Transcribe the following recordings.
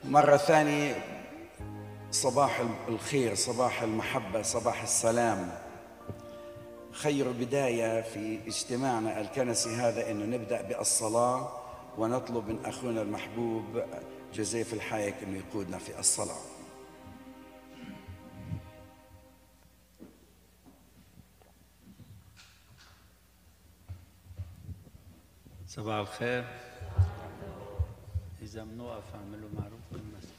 مرة ثانية صباح الخير صباح المحبة صباح السلام خير بداية في اجتماعنا الكنسي هذا أنه نبدأ بالصلاة ونطلب من أخونا المحبوب جوزيف الحايك أنه يقودنا في الصلاة صباح الخير إذا بنوقف اعملوا معروف بالمسجد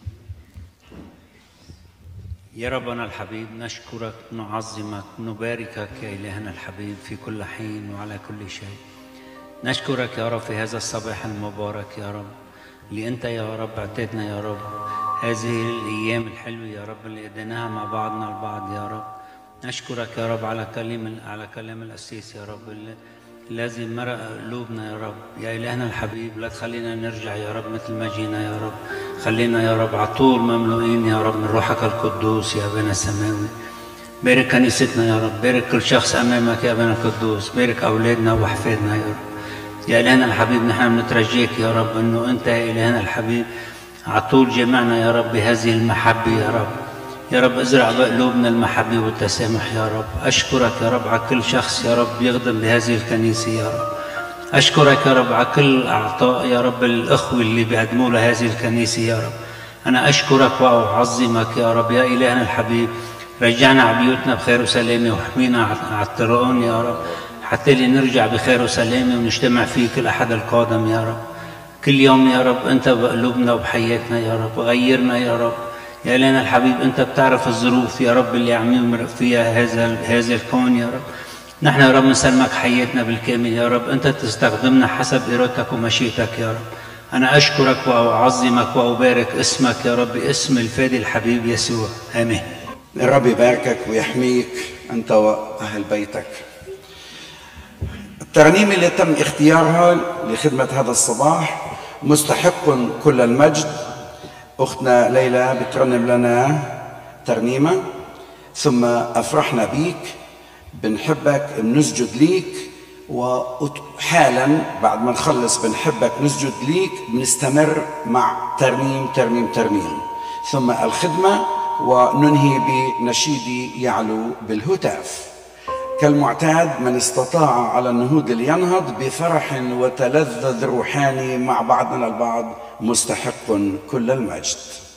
يا ربنا الحبيب نشكرك نعظمك نباركك يا إلهنا الحبيب في كل حين وعلى كل شيء نشكرك يا رب في هذا الصباح المبارك يا رب اللي أنت يا رب اعطيتنا يا رب هذه الأيام الحلوة يا رب اللي قديناها مع بعضنا البعض يا رب نشكرك يا رب على كلام على كلام الأسيس يا رب اللي الذي مرق قلوبنا يا رب يا إلهنا الحبيب لا تخلينا نرجع يا رب مثل ما جينا يا رب خلينا يا رب على طول مملوئين يا رب من روحك القدوس يا أبانا السماوي بارك كنيستنا يا رب بارك كل شخص أمامك يا أبانا القدوس بارك أولادنا وأحفادنا يا رب يا إلهنا الحبيب نحن بنترجاك يا رب إنه أنت يا إلهنا الحبيب على طول جمعنا يا رب بهذه المحبة يا رب يا رب ازرع بقلوبنا المحبة والتسامح يا رب أشكرك يا رب على كل شخص يا رب يخدم بهذه الكنيسة يا رب أشكرك يا رب على كل أعطاء يا رب الأخوة اللي بيقدموا لهذه الكنيسة يا رب أنا أشكرك وأعظمك يا رب يا إلهنا الحبيب رجعنا على بيوتنا بخير وسلامة واحمينا على الطرقون يا رب حتى لي نرجع بخير وسلامة ونجتمع فيك الأحد القادم يا رب كل يوم يا رب أنت بقلوبنا وبحياتنا يا رب غيرنا يا رب يا لنا الحبيب انت بتعرف الظروف يا رب اللي عم يمرق فيها هذا هذا الكون يا رب نحن يا رب نسلمك حياتنا بالكامل يا رب انت تستخدمنا حسب ارادتك ومشيئتك يا رب انا اشكرك واعظمك وابارك اسمك يا رب اسم الفادي الحبيب يسوع امين الرب يباركك ويحميك انت واهل بيتك الترنيمه اللي تم اختيارها لخدمه هذا الصباح مستحق كل المجد أختنا ليلى بترنم لنا ترنيمة ثم أفرحنا بيك بنحبك بنسجد ليك وحالا بعد ما نخلص بنحبك نسجد ليك بنستمر مع ترنيم ترنيم ترنيم ثم الخدمة وننهي بنشيد يعلو بالهتاف كالمعتاد من استطاع على النهوض لينهض بفرح وتلذذ روحاني مع بعضنا البعض مستحق كل المجد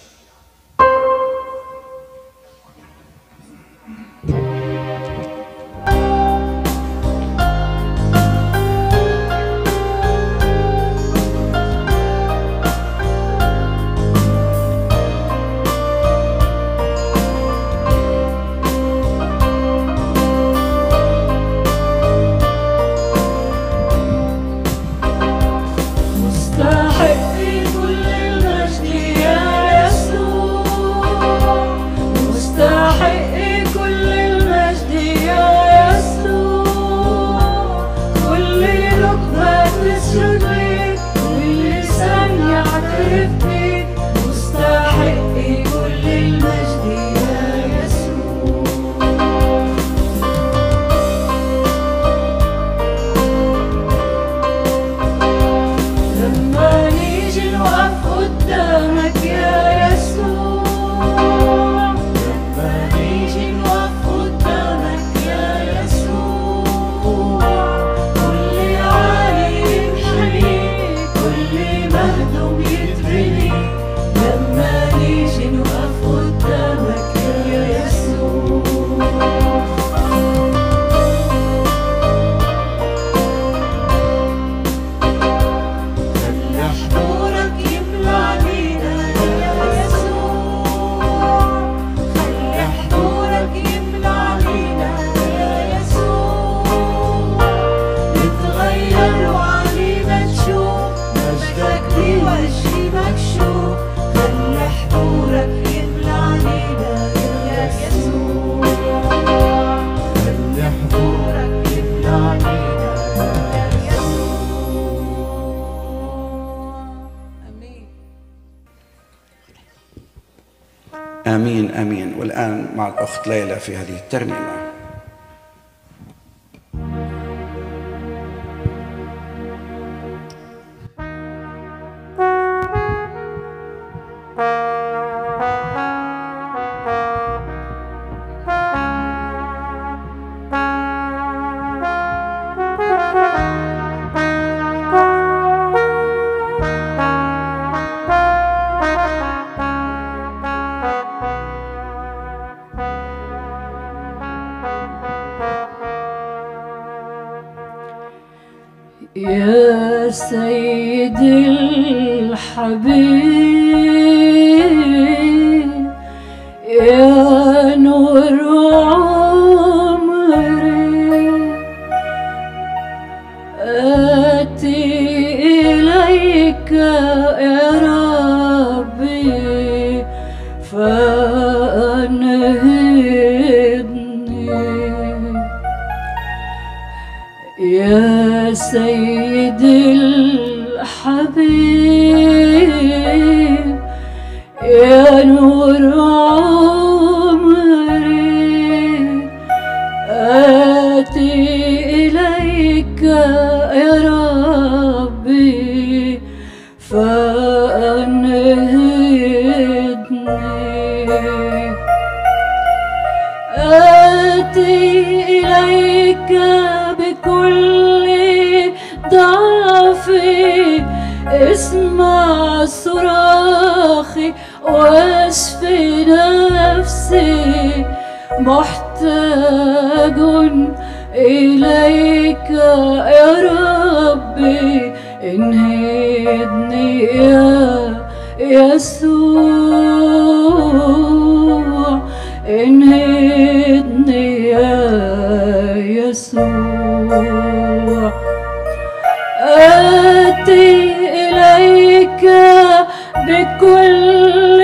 امين امين والان مع الاخت ليلى في هذه الترنيمه thank you سيدي الحبيب يا نور عمري آتي إليك يا ربي فأنهضني يا سيدي الحبيب يا نور عمري آتي إليك يا ربي فأنهضني آتي إليك بكل ضعفي اسمع صراخي واشفي نفسي محتاج إليك يا ربي انهضني يا يسوع انهضني يا يسوع آتي إليك بكل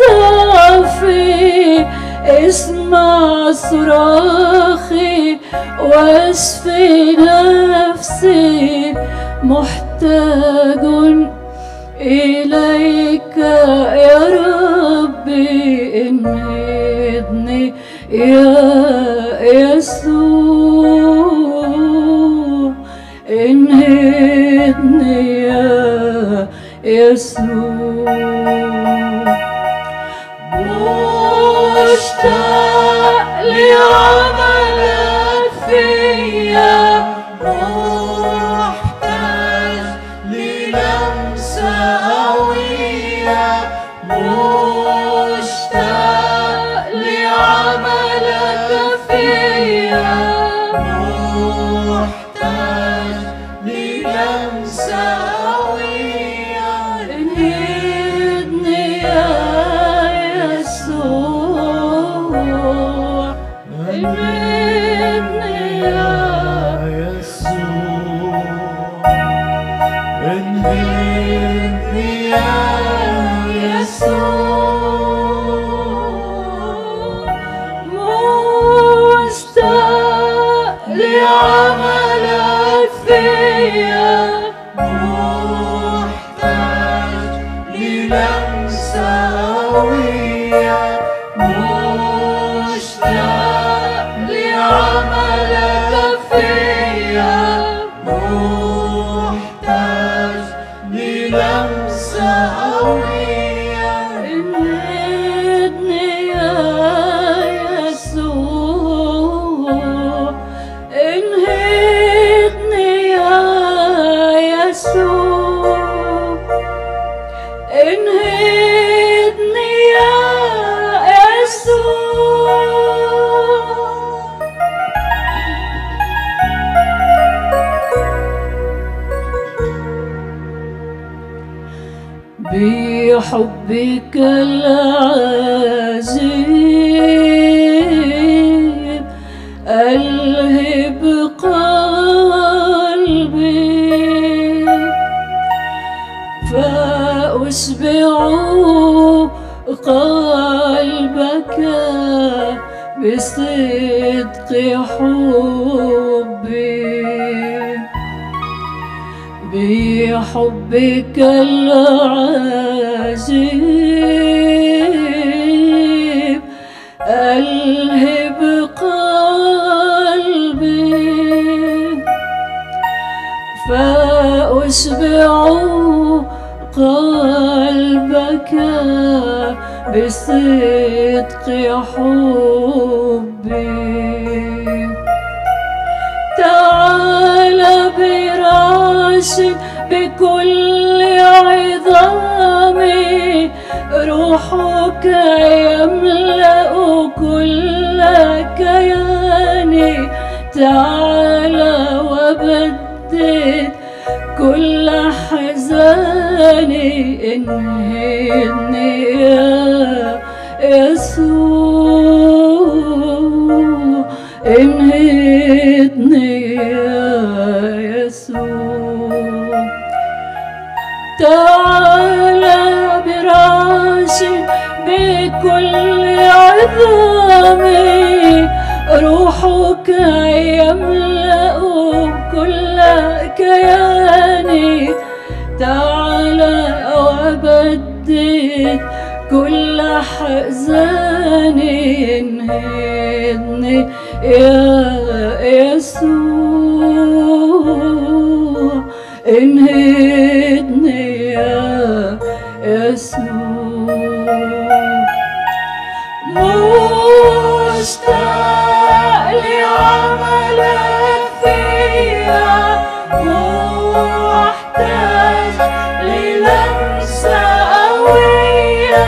ضعفي اسمع صراخي واشفي نفسي محتاج إليك يا ربي انهضني يا يسوع انهضني يا يسوع مشتاق لعملك فيا محتاج للمسة قوية مشتاق لعملك فيا محتاج للمسة قوية انهضني يا يسوع انهضني يا انهضني يا مشتاق لعملك فيا محتاج للمسة قوية مشتاق لعملك فيا محتاج للمسة قوية انهضني يا يسوع انهضني يا يسوع انهضني يا يسوع بحبك العجيب ألهب قلبي فأشبع قلبك بصدق حبي بحبك العجيب ألهب قلبي فأشبع قلبك بصدق حبي تعال براش بكل عظامي روحك يملأ كل كياني تعال وبدد كل حزاني انهدني يا يسوع انهدني يا يسوع تعالى براسي بكل عظامي روحك يملأ كل كياني تعالى وبدد كل حزاني انهدني يا يسوع انهدني يا يسوع مشتاق لعملك فيا محتاج للمسة قوية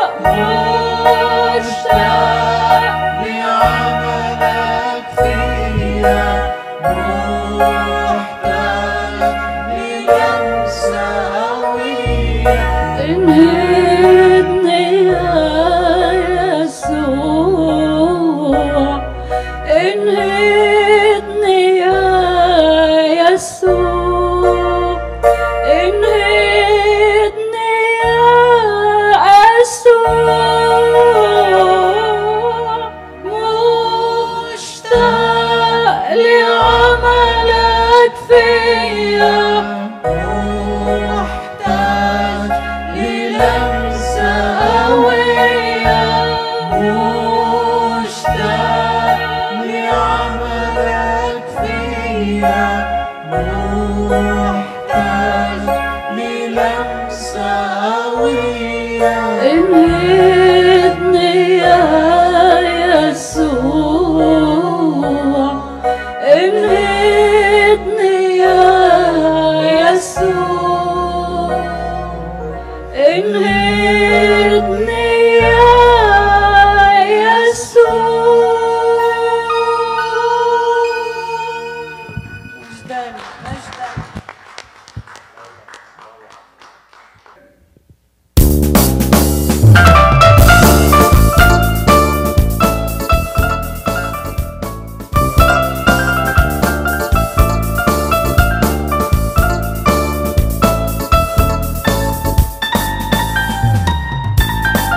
مشتاق لعملك فيا محتاج للمسة قوية انهدني يا يسوع انهدني يا يسوع انهدني يا يسوع مشتاق لعملك فيا محتاج للمسة قوية مشتاق لعملك فيا محتاج للمسة قوية انهدني يا يسوع انهدني يا يسوع انهدني يا يسوع مجدا مجدا Thank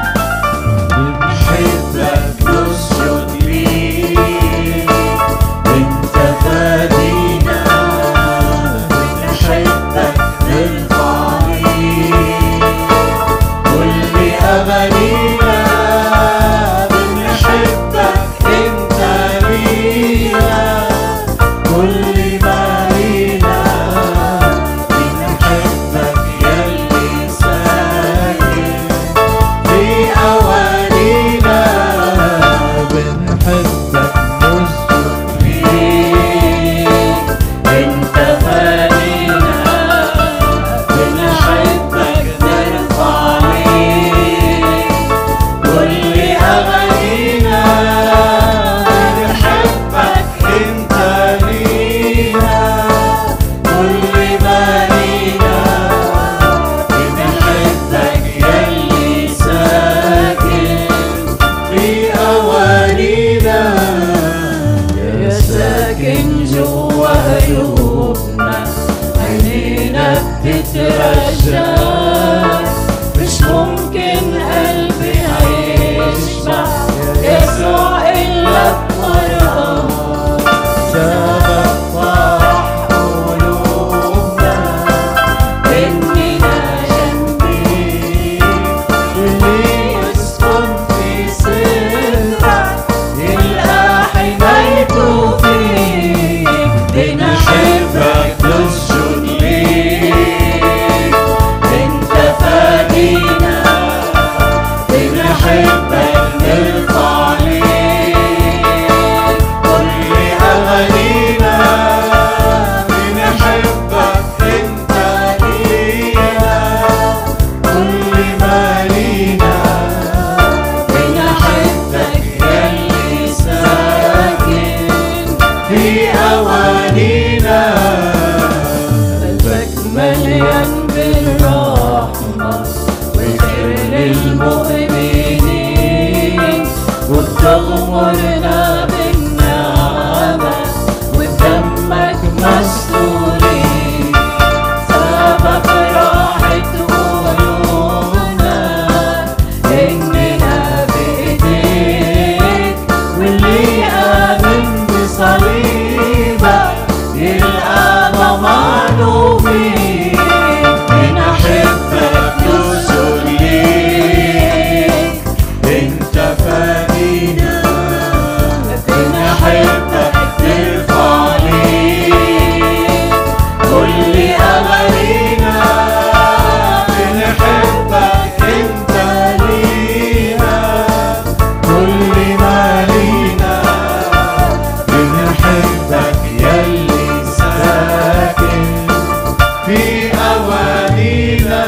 واغفر للمؤمنين وبتغمرنا بالنعمة وبدمك مستورين سبب راحة قلوبنا إننا بإيديك واللي آمن بصليبك يلقى ضمانه فيك بنحبك نسجد ليك انت فادينا بنحبك نرفع ليك كل أغانينا بنحبك انت لينا كل ما لينا بنحبك يلي ساكن في أوانينا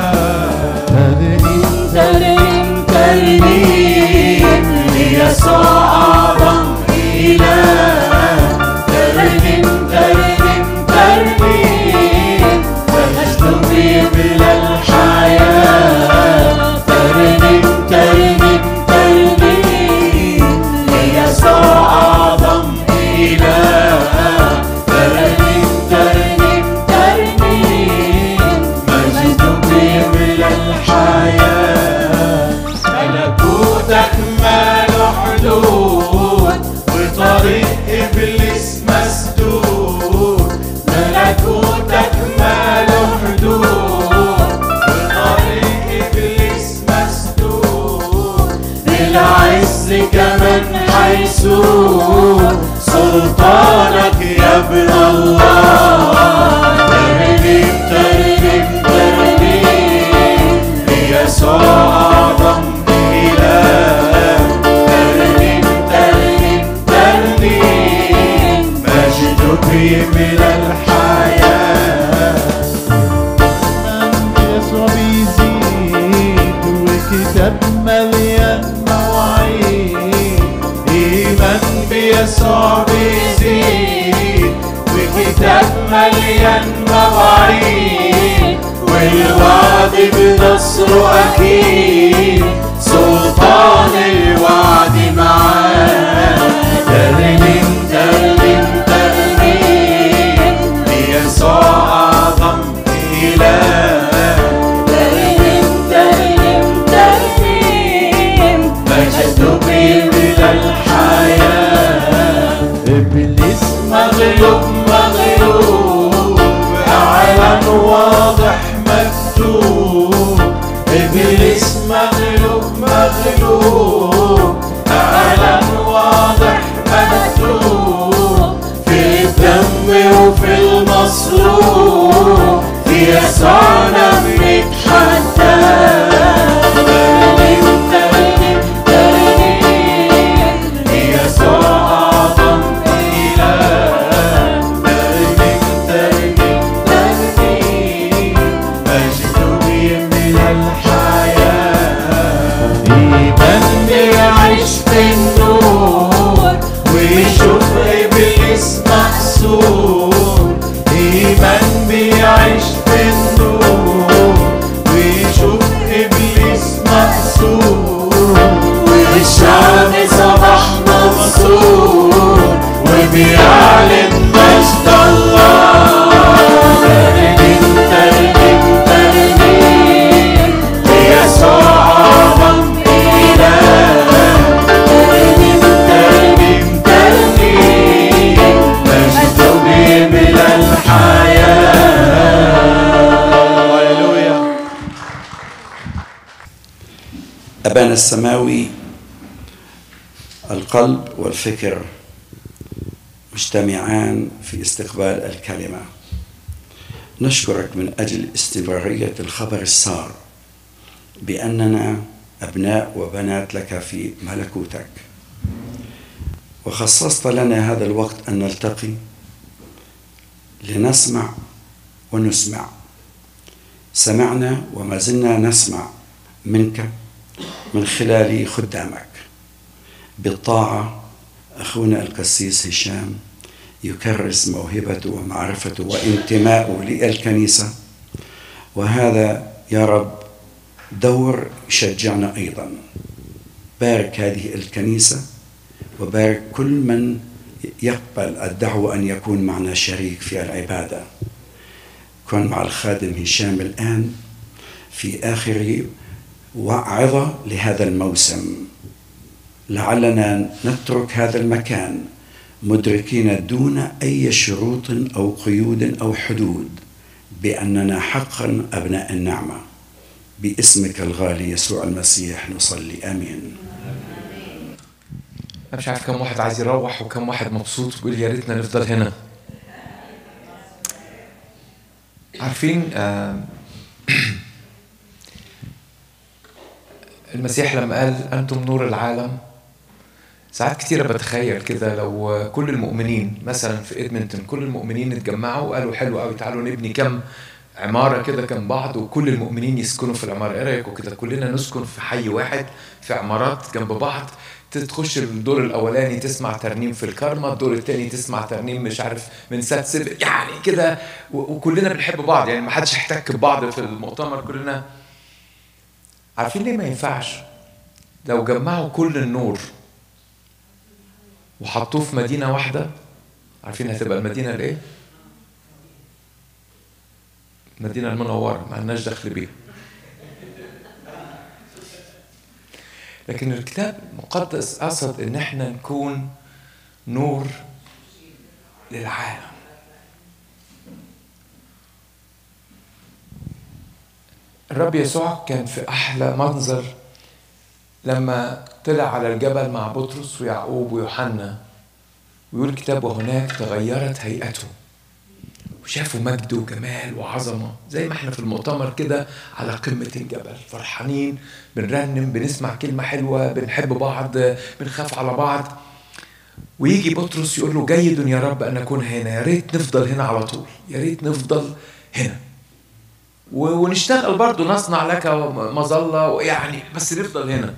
ترنيم ترنيم ليسوع أعظم إله ترنيم ترنيم ترنيم مجد في بلا الحياة ترنيم ترنيم ترنيم ليسوع أعظم إله ترنيم ترنيم ترنيم مجد في بلا الحياة ملكوتك ما له حدود وطريق إبليس مسدود ملكوتك ما له حدود وطريق إبليس مسدود بالعز كمان حيسود سلطانك يا ابن الله ترنيم ترنيم ترنيم ليسوع أعظم إله ترنيم ترنيم ترنيم مجدك من الحياة يسوع بيزيد وكتاب مليان مواعيد إيمان بيسوع بيزيد وكتاب مليان مواعيد والوعد بنصره أكيد سلطان الوعد معاه ترنم ترنم ترنم ليسوع أعظم إله ترنم ترنم ترنم مجد بلا الحياة إبليس مغلوب مغلوب أعلن واضح مكتوب إبليس مغلوب مغلوب أعلن واضح مكتوب في الدم وفي المصلوب في يسوعنا بنتحدى ترنم ترنم ترنم ليسوع أعظم إله ترنم ترنم ترنم مجد من الحياة إيمان بيعيش في النور ويشوف إبليس محسور إيمان بيعيش في النور ويشوف إبليس محسور والشعب صباح مبسوط وبيعلن مجد الله ترنم ترنم ترنم ليسوع أعظم إله ترنم ترنم ترنم مجد بلا الحياة هللويا أبانا السماوي القلب والفكر مجتمعان في استقبال الكلمة نشكرك من أجل استمرارية الخبر السار بأننا أبناء وبنات لك في ملكوتك وخصصت لنا هذا الوقت أن نلتقي لنسمع ونسمع سمعنا وما زلنا نسمع منك من خلال خدامك بالطاعة أخونا القسيس هشام يكرس موهبته ومعرفته وانتماءه للكنيسة وهذا يا رب دور يشجعنا أيضا بارك هذه الكنيسة وبارك كل من يقبل الدعوة أن يكون معنا شريك في العبادة كن مع الخادم هشام الآن في آخر وعظة لهذا الموسم لعلنا نترك هذا المكان مدركين دون أي شروط أو قيود أو حدود بأننا حقا أبناء النعمة باسمك الغالي يسوع المسيح نصلي آمين انا مش عارف كم واحد عايز يروح وكم واحد مبسوط ويقول يا ريتنا نفضل هنا عارفين آه، المسيح لما قال انتم نور العالم ساعات كتيرة بتخيل كده لو كل المؤمنين مثلا في ادمنتون كل المؤمنين اتجمعوا وقالوا حلو قوي تعالوا نبني كم عمارة كده جنب بعض وكل المؤمنين يسكنوا في العمارة ايه رأيكم كده كلنا نسكن في حي واحد في عمارات جنب بعض تخش الدور الاولاني تسمع ترنيم في الكرمة الدور الثاني تسمع ترنيم مش عارف من سات سبع يعني كده و- وكلنا بنحب بعض يعني ما حدش يحتك ببعض في المؤتمر كلنا عارفين ليه ما ينفعش لو جمعوا كل النور وحطوه في مدينة واحدة عارفين هتبقى المدينة الايه؟ المدينة المنورة ما لناش دخل بيها لكن الكتاب المقدس قصد ان احنا نكون نور للعالم الرب يسوع كان في احلى منظر لما طلع على الجبل مع بطرس ويعقوب ويوحنا ويقول الكتاب وهناك تغيرت هيئته وشافوا مجد وجمال وعظمة زي ما احنا في المؤتمر كده على قمة الجبل فرحانين بنرنم بنسمع كلمة حلوة بنحب بعض بنخاف على بعض ويجي بطرس يقول له جيد يا رب أن نكون هنا يا ريت نفضل هنا على طول يا ريت نفضل هنا و- ونشتغل برضو نصنع لك مظلة ويعني بس نفضل هنا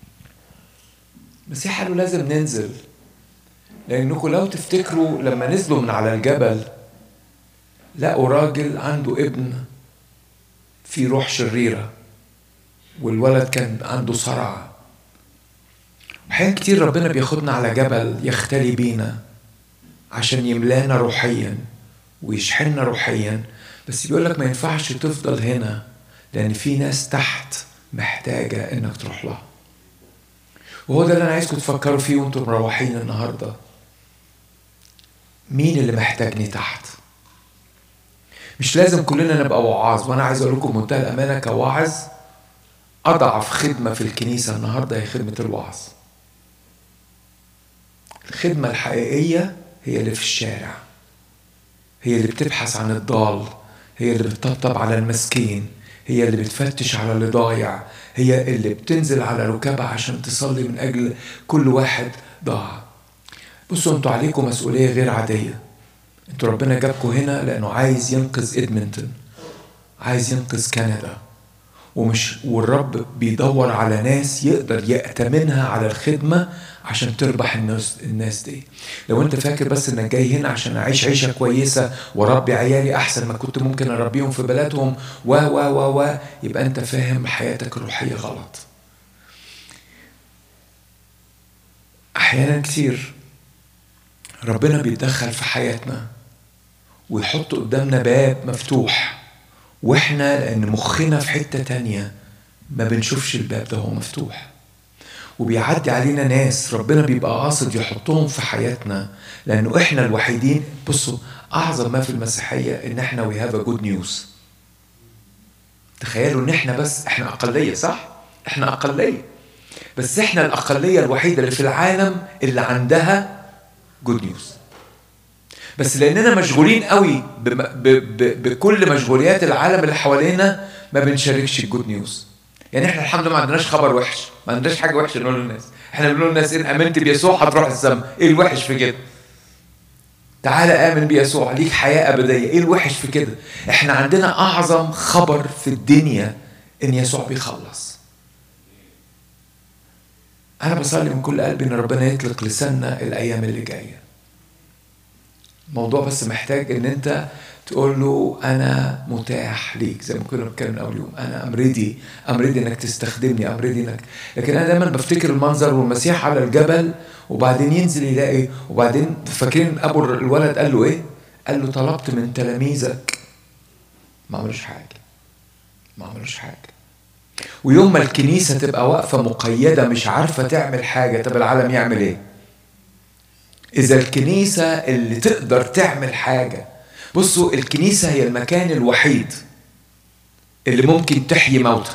المسيح قال له لازم ننزل لأنكم لو تفتكروا لما نزلوا من على الجبل لقوا راجل عنده ابن في روح شريرة والولد كان عنده صرع أحيانا كتير ربنا بياخدنا على جبل يختلي بينا عشان يملانا روحيا ويشحننا روحيا بس بيقول لك ما ينفعش تفضل هنا لأن في ناس تحت محتاجة إنك تروح لها وهو ده اللي أنا عايزكم تفكروا فيه وأنتم مروحين النهاردة مين اللي محتاجني تحت مش لازم كلنا نبقى وعاظ وانا عايز اقول لكم بمنتهى الامانه كواعظ اضعف خدمه في الكنيسه النهارده هي خدمه الوعظ الخدمه الحقيقيه هي اللي في الشارع هي اللي بتبحث عن الضال هي اللي بتطبطب على المسكين هي اللي بتفتش على اللي ضايع هي اللي بتنزل على ركابها عشان تصلي من اجل كل واحد ضاع بصوا انتوا عليكم مسؤوليه غير عاديه انتوا ربنا جابكم هنا لانه عايز ينقذ ادمنتون عايز ينقذ كندا ومش والرب بيدور على ناس يقدر يأتمنها على الخدمة عشان تربح الناس الناس دي لو انت فاكر بس انك جاي هنا عشان اعيش عيشة كويسة واربي عيالي احسن ما كنت ممكن اربيهم في بلادهم و و و و يبقى انت فاهم حياتك الروحية غلط احيانا كتير ربنا بيتدخل في حياتنا ويحط قدامنا باب مفتوح واحنا لان مخنا في حتة تانية ما بنشوفش الباب ده هو مفتوح وبيعدي علينا ناس ربنا بيبقى قاصد يحطهم في حياتنا لانه احنا الوحيدين بصوا اعظم ما في المسيحيه ان احنا وي هاف ا جود نيوز تخيلوا ان احنا بس احنا اقليه صح احنا اقليه بس احنا الاقليه الوحيده اللي في العالم اللي عندها جود نيوز بس لاننا مشغولين قوي بم- ب- ب- بكل مشغوليات العالم اللي حوالينا ما بنشاركش الجود نيوز يعني احنا الحمد لله ما عندناش خبر وحش ما عندناش حاجه وحشه نقول للناس احنا بنقول للناس ان امنت بيسوع هتروح السماء ايه الوحش في كده تعالى امن بيسوع ليك حياه ابديه ايه الوحش في كده احنا عندنا اعظم خبر في الدنيا ان يسوع بيخلص انا بصلي من كل قلبي ان ربنا يطلق لساننا الايام اللي جايه الموضوع بس محتاج ان انت تقول له انا متاح ليك زي ما كنا بنتكلم من اول يوم انا ام ريدي ام ريدي انك تستخدمني ام ريدي انك لكن انا دايما بفتكر المنظر والمسيح على الجبل وبعدين ينزل يلاقي وبعدين فاكرين ابو الولد قال له ايه؟ قال له طلبت من تلاميذك ما عملوش حاجه ما عملوش حاجه ويوم ما الكنيسه تبقى واقفه مقيده مش عارفه تعمل حاجه طب العالم يعمل ايه؟ إذا الكنيسة اللي تقدر تعمل حاجة بصوا الكنيسة هي المكان الوحيد اللي ممكن تحيي موتى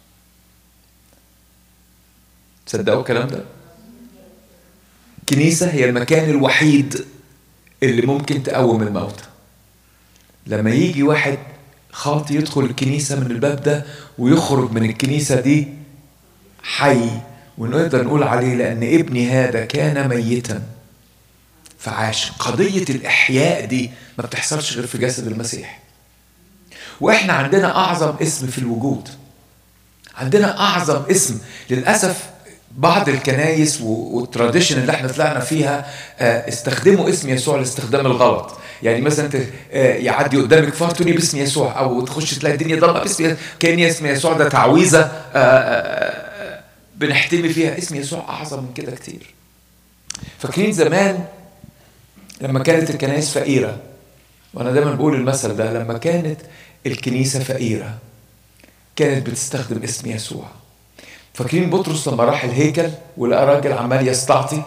تصدقوا الكلام ده؟ الكنيسة هي المكان الوحيد اللي ممكن تقوم الموتى لما يجي واحد خاطي يدخل الكنيسة من الباب ده ويخرج من الكنيسة دي حي ونقدر نقول عليه لأن ابني هذا كان ميتاً فعاش قضية الإحياء دي ما بتحصلش غير في جسد المسيح وإحنا عندنا أعظم اسم في الوجود عندنا أعظم اسم للأسف بعض الكنايس والتراديشن اللي احنا طلعنا فيها آه، استخدموا اسم يسوع الاستخدام الغلط يعني مثلا انت آه، يعدي قدامك فار تقولي باسم يسوع او تخش تلاقي الدنيا ضلمه باسم يسوع كان اسم يسوع ده تعويذه آه، آه، بنحتمي فيها اسم يسوع اعظم من كده كتير فاكرين زمان لما كانت الكنائس فقيرة وأنا دايما بقول المثل ده لما كانت الكنيسة فقيرة كانت بتستخدم اسم يسوع فاكرين بطرس لما راح الهيكل ولقى راجل عمال يستعطي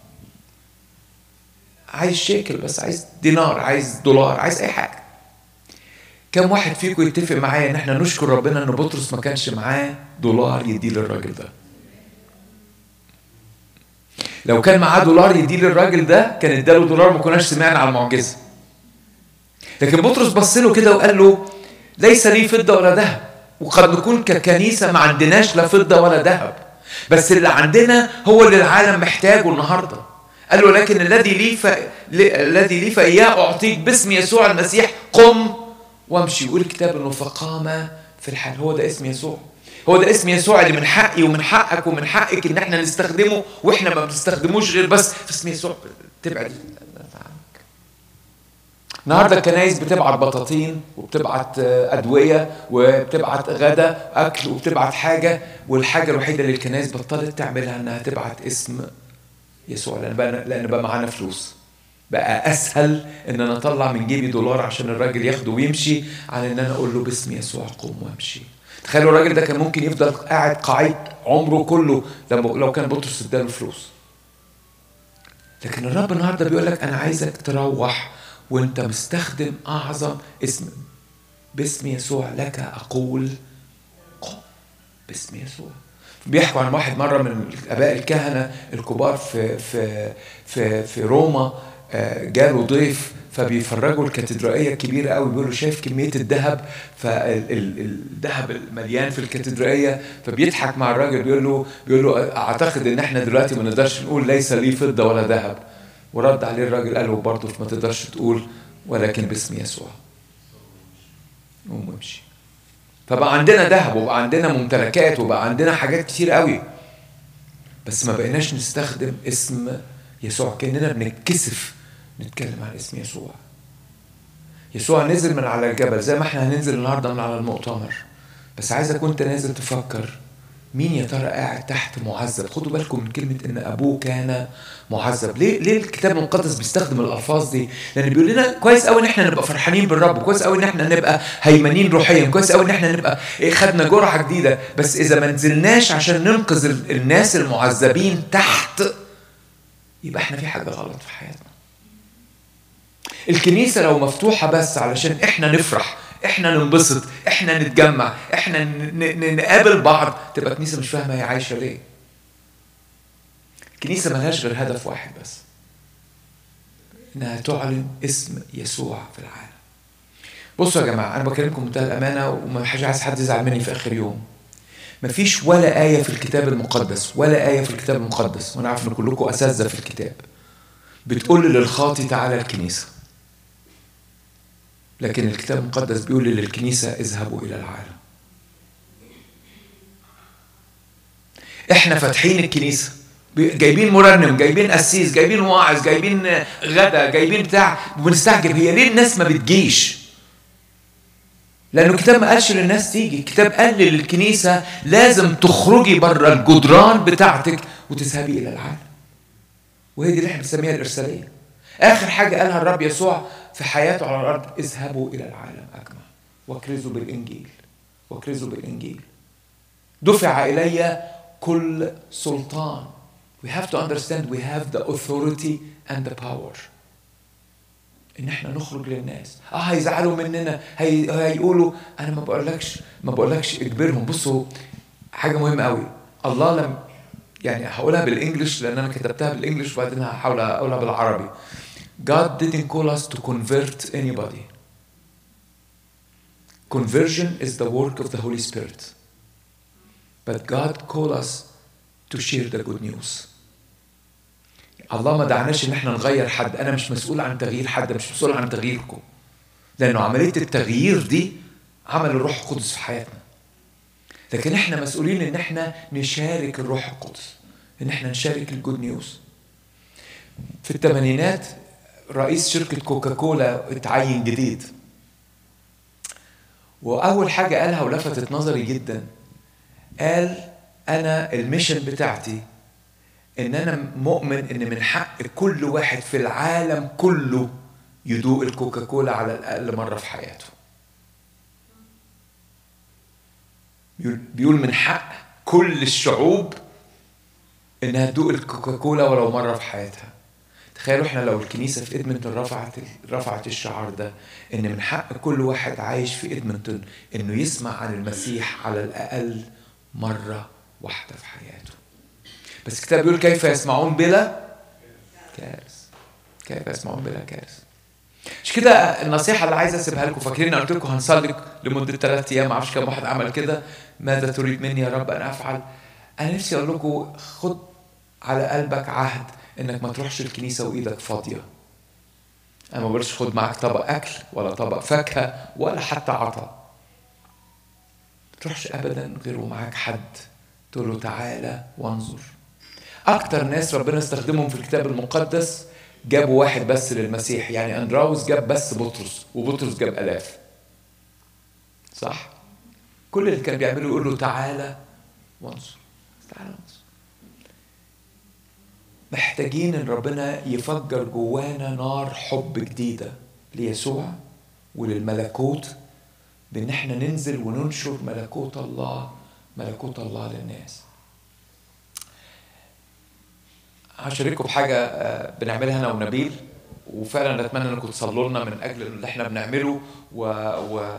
عايز شيكل بس عايز دينار عايز دولار عايز اي حاجه كم واحد فيكم يتفق معايا ان احنا نشكر ربنا ان بطرس ما كانش معاه دولار يديه للراجل ده لو كان معاه دولار يديه للراجل ده كان اداله دولار ما كناش سمعنا على المعجزه لكن بطرس بص له كده وقال له ليس لي فضه ولا ذهب وقد نكون ككنيسه ما عندناش لا فضه ولا ذهب بس اللي عندنا هو اللي العالم محتاجه النهارده قال له لكن الذي لي ف... ل... الذي لي فاياه اعطيك باسم يسوع المسيح قم وامشي يقول الكتاب انه فقام في الحال هو ده اسم يسوع هو ده اسم يسوع اللي من حقي ومن حقك ومن حقك ان احنا نستخدمه واحنا ما بنستخدموش غير بس في اسم يسوع تبعد عنك النهارده الكنايس بتبعت بطاطين وبتبعت آه، ادويه وبتبعت غدا اكل وبتبعت حاجه والحاجه الوحيده اللي الكنايس بطلت تعملها انها تبعت اسم يسوع لان بقى لان بقى معانا فلوس بقى اسهل ان انا اطلع من جيبي دولار عشان الراجل ياخده ويمشي عن ان انا اقول له باسم يسوع قوم وامشي تخيلوا الراجل ده كان ممكن يفضل قاعد قاعد عمره كله لما لو كان بطرس اداله فلوس لكن الرب النهارده بيقول لك انا عايزك تروح وانت مستخدم اعظم اسم باسم يسوع لك اقول قم باسم يسوع بيحكوا عن واحد مره من اباء الكهنه الكبار في في في في روما آه، جاله ضيف فبيفرجوا الكاتدرائيه الكبيره قوي بيقولوا شايف كميه الذهب فالذهب المليان في الكاتدرائيه فبيضحك مع الراجل بيقول له بيقول له اعتقد ان احنا دلوقتي ما نقدرش نقول ليس لي فضه ولا ذهب ورد عليه الراجل قال له برضه ما تقدرش تقول ولكن باسم يسوع قوم وامشي فبقى عندنا ذهب وبقى عندنا ممتلكات وبقى عندنا حاجات كتير قوي بس ما بقيناش نستخدم اسم يسوع كاننا بنتكسف نتكلم عن اسم يسوع يسوع نزل من على الجبل زي ما احنا هننزل النهارده من على المؤتمر بس عايزك وانت نازل تفكر مين يا ترى قاعد تحت معذب خدوا بالكم من كلمة ان ابوه كان معذب ليه ليه الكتاب المقدس بيستخدم الالفاظ دي لان بيقول لنا كويس قوي ان احنا نبقى فرحانين بالرب كويس قوي ان احنا نبقى هيمنين روحيا كويس قوي ان احنا نبقى إيه خدنا جرعة جديدة بس اذا ما نزلناش عشان ننقذ ال- الناس المعذبين تحت يبقى احنا في حاجة غلط في حياتنا الكنيسة لو مفتوحة بس علشان احنا نفرح احنا ننبسط احنا نتجمع احنا ن- ن- نقابل بعض تبقى الكنيسة مش فاهمة هي عايشة ليه الكنيسة ملهاش غير هدف واحد بس انها تعلن اسم يسوع في العالم بصوا يا جماعة أنا بكلمكم بمنتهى الأمانة ومش عايز حد يزعل مني في آخر يوم مفيش ولا آية في الكتاب المقدس ولا آية في الكتاب المقدس وأنا عارف إن كلكم أساتذة في الكتاب بتقول للخاطي تعالى الكنيسة لكن الكتاب المقدس بيقول للكنيسة اذهبوا إلى العالم احنا فاتحين الكنيسة جايبين مرنم جايبين قسيس جايبين واعظ جايبين غدا جايبين بتاع وبنستعجب هي ليه الناس ما بتجيش لانه الكتاب ما قالش للناس تيجي الكتاب قال للكنيسه لازم تخرجي بره الجدران بتاعتك وتذهبي الى العالم وهي دي اللي احنا بنسميها الارساليه اخر حاجه قالها الرب يسوع في حياته على الارض اذهبوا الى العالم اجمع واكرزوا بالانجيل واكرزوا بالانجيل دفع الي كل سلطان we have to understand we have the authority and the power ان احنا نخرج للناس اه هيزعلوا مننا هي... هيقولوا انا ما بقولكش ما بقولكش اجبرهم بصوا حاجه مهمه قوي الله لم يعني هقولها بالانجلش لان انا كتبتها بالانجلش وبعدين هحاول اقولها بالعربي God didn't call us to convert anybody conversion is the work of the Holy Spirit but God called us to share the good news الله ما دعناش ان احنا نغير حد انا مش مسؤول عن تغيير حد مش مسؤول عن تغييركم لانه عمليه التغيير دي عمل الروح القدس في حياتنا لكن احنا مسؤولين ان احنا نشارك الروح القدس ان احنا نشارك الجود نيوز في الثمانينات رئيس شركة كوكاكولا اتعين جديد وأول حاجة قالها ولفتت نظري جدا قال أنا الميشن بتاعتي ان انا مؤمن ان من حق كل واحد في العالم كله يدوق الكوكاكولا على الاقل مره في حياته بيقول من حق كل الشعوب انها تدوق الكوكاكولا ولو مره في حياتها تخيلوا احنا لو الكنيسه في ادمنتون رفعت رفعت الشعار ده ان من حق كل واحد عايش في ادمنتون انه يسمع عن المسيح على الاقل مره واحده في حياته بس الكتاب بيقول كيف يسمعون بلا كارث كيف يسمعون بلا كارث مش كده النصيحة اللي عايز اسيبها لكم فاكرين قلت لكم هنصلي لمدة ثلاث أيام معرفش كم واحد عمل كده ماذا تريد مني يا رب أن أفعل أنا نفسي أقول لكم خد على قلبك عهد إنك ما تروحش الكنيسة وإيدك فاضية أنا ما بقولش خد معاك طبق أكل ولا طبق فاكهة ولا حتى عطا ما تروحش أبدا غير ومعاك حد تقول له تعالى وانظر اكتر ناس ربنا استخدمهم في الكتاب المقدس جابوا واحد بس للمسيح يعني اندراوس جاب بس بطرس وبطرس جاب الاف صح كل اللي كان بيعمله يقول له تعالى وانظر تعالى وانظر محتاجين ان ربنا يفجر جوانا نار حب جديده ليسوع وللملكوت بان احنا ننزل وننشر ملكوت الله ملكوت الله للناس هشارككم بحاجة بنعملها أنا ونبيل وفعلا نتمنى انكم تصلوا لنا من اجل اللي احنا بنعمله و, و...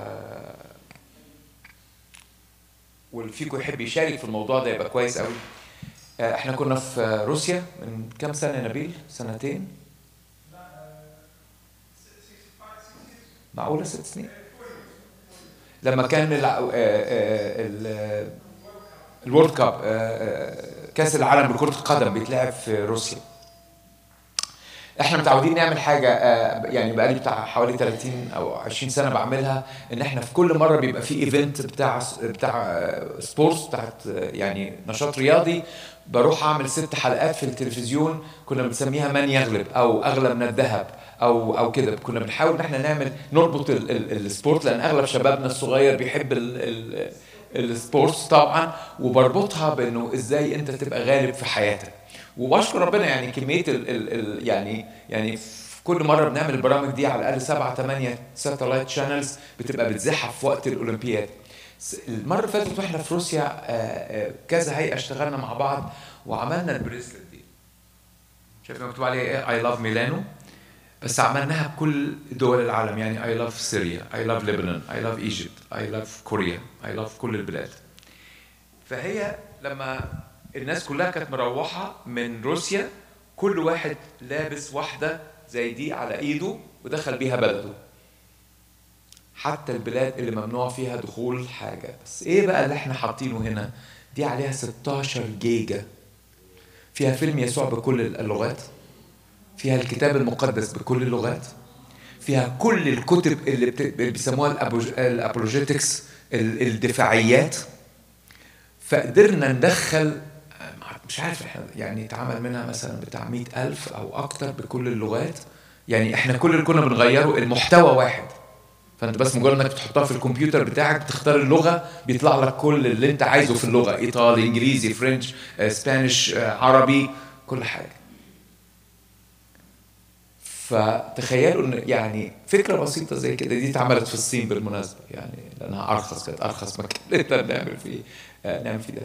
واللي فيكم يحب يشارك في الموضوع ده يبقى كويس قوي احنا كنا في روسيا من كام سنه يا نبيل سنتين معقوله ست سنين لما كان ال ال الورد كاب كاس العالم لكرة القدم بيتلعب في روسيا احنا متعودين نعمل حاجة يعني بقالي بتاع حوالي 30 او 20 سنة بعملها ان احنا في كل مرة بيبقى في ايفنت بتاع بتاع سبورتس بتاعت يعني نشاط رياضي بروح اعمل ست حلقات في التلفزيون كنا بنسميها من يغلب او اغلى من الذهب او او كده كنا بنحاول ان احنا نعمل نربط ال ال السبورت لان اغلب شبابنا الصغير بيحب ال ال السبورتس طبعا وبربطها بانه ازاي انت تبقى غالب في حياتك وبشكر ربنا يعني كميه ال ال ال يعني يعني في كل مره بنعمل البرامج دي على الاقل سبعة ثمانية ساتلايت شانلز بتبقى بتزحف في وقت الاولمبياد المره اللي فاتت واحنا في روسيا كذا هيئه اشتغلنا مع بعض وعملنا البريسلت دي شايف مكتوب عليها ايه اي لاف ميلانو بس عملناها بكل دول العالم يعني اي لاف سوريا اي لاف لبنان اي لاف ايجيبت اي لاف كوريا اي لاف كل البلاد فهي لما الناس كلها كانت مروحه من روسيا كل واحد لابس واحده زي دي على ايده ودخل بيها بلده حتى البلاد اللي ممنوع فيها دخول حاجه بس ايه بقى اللي احنا حاطينه هنا دي عليها 16 جيجا فيها فيلم يسوع بكل اللغات فيها الكتاب المقدس بكل اللغات فيها كل الكتب اللي بيسموها الابولوجيتكس الدفاعيات فقدرنا ندخل مش عارف احنا يعني اتعمل منها مثلا بتاع مئة ألف أو أكتر بكل اللغات يعني احنا كل اللي كنا بنغيره المحتوى واحد فانت بس مجرد انك بتحطها في الكمبيوتر بتاعك بتختار اللغه بيطلع لك كل اللي انت عايزه في اللغه ايطالي انجليزي فرنش آه، سبانيش آه، عربي كل حاجه فتخيلوا ان يعني فكره بسيطه زي كده دي اتعملت في الصين بالمناسبه يعني لانها ارخص كانت ارخص مكان نقدر نعمل فيه آه، نعمل فيه ده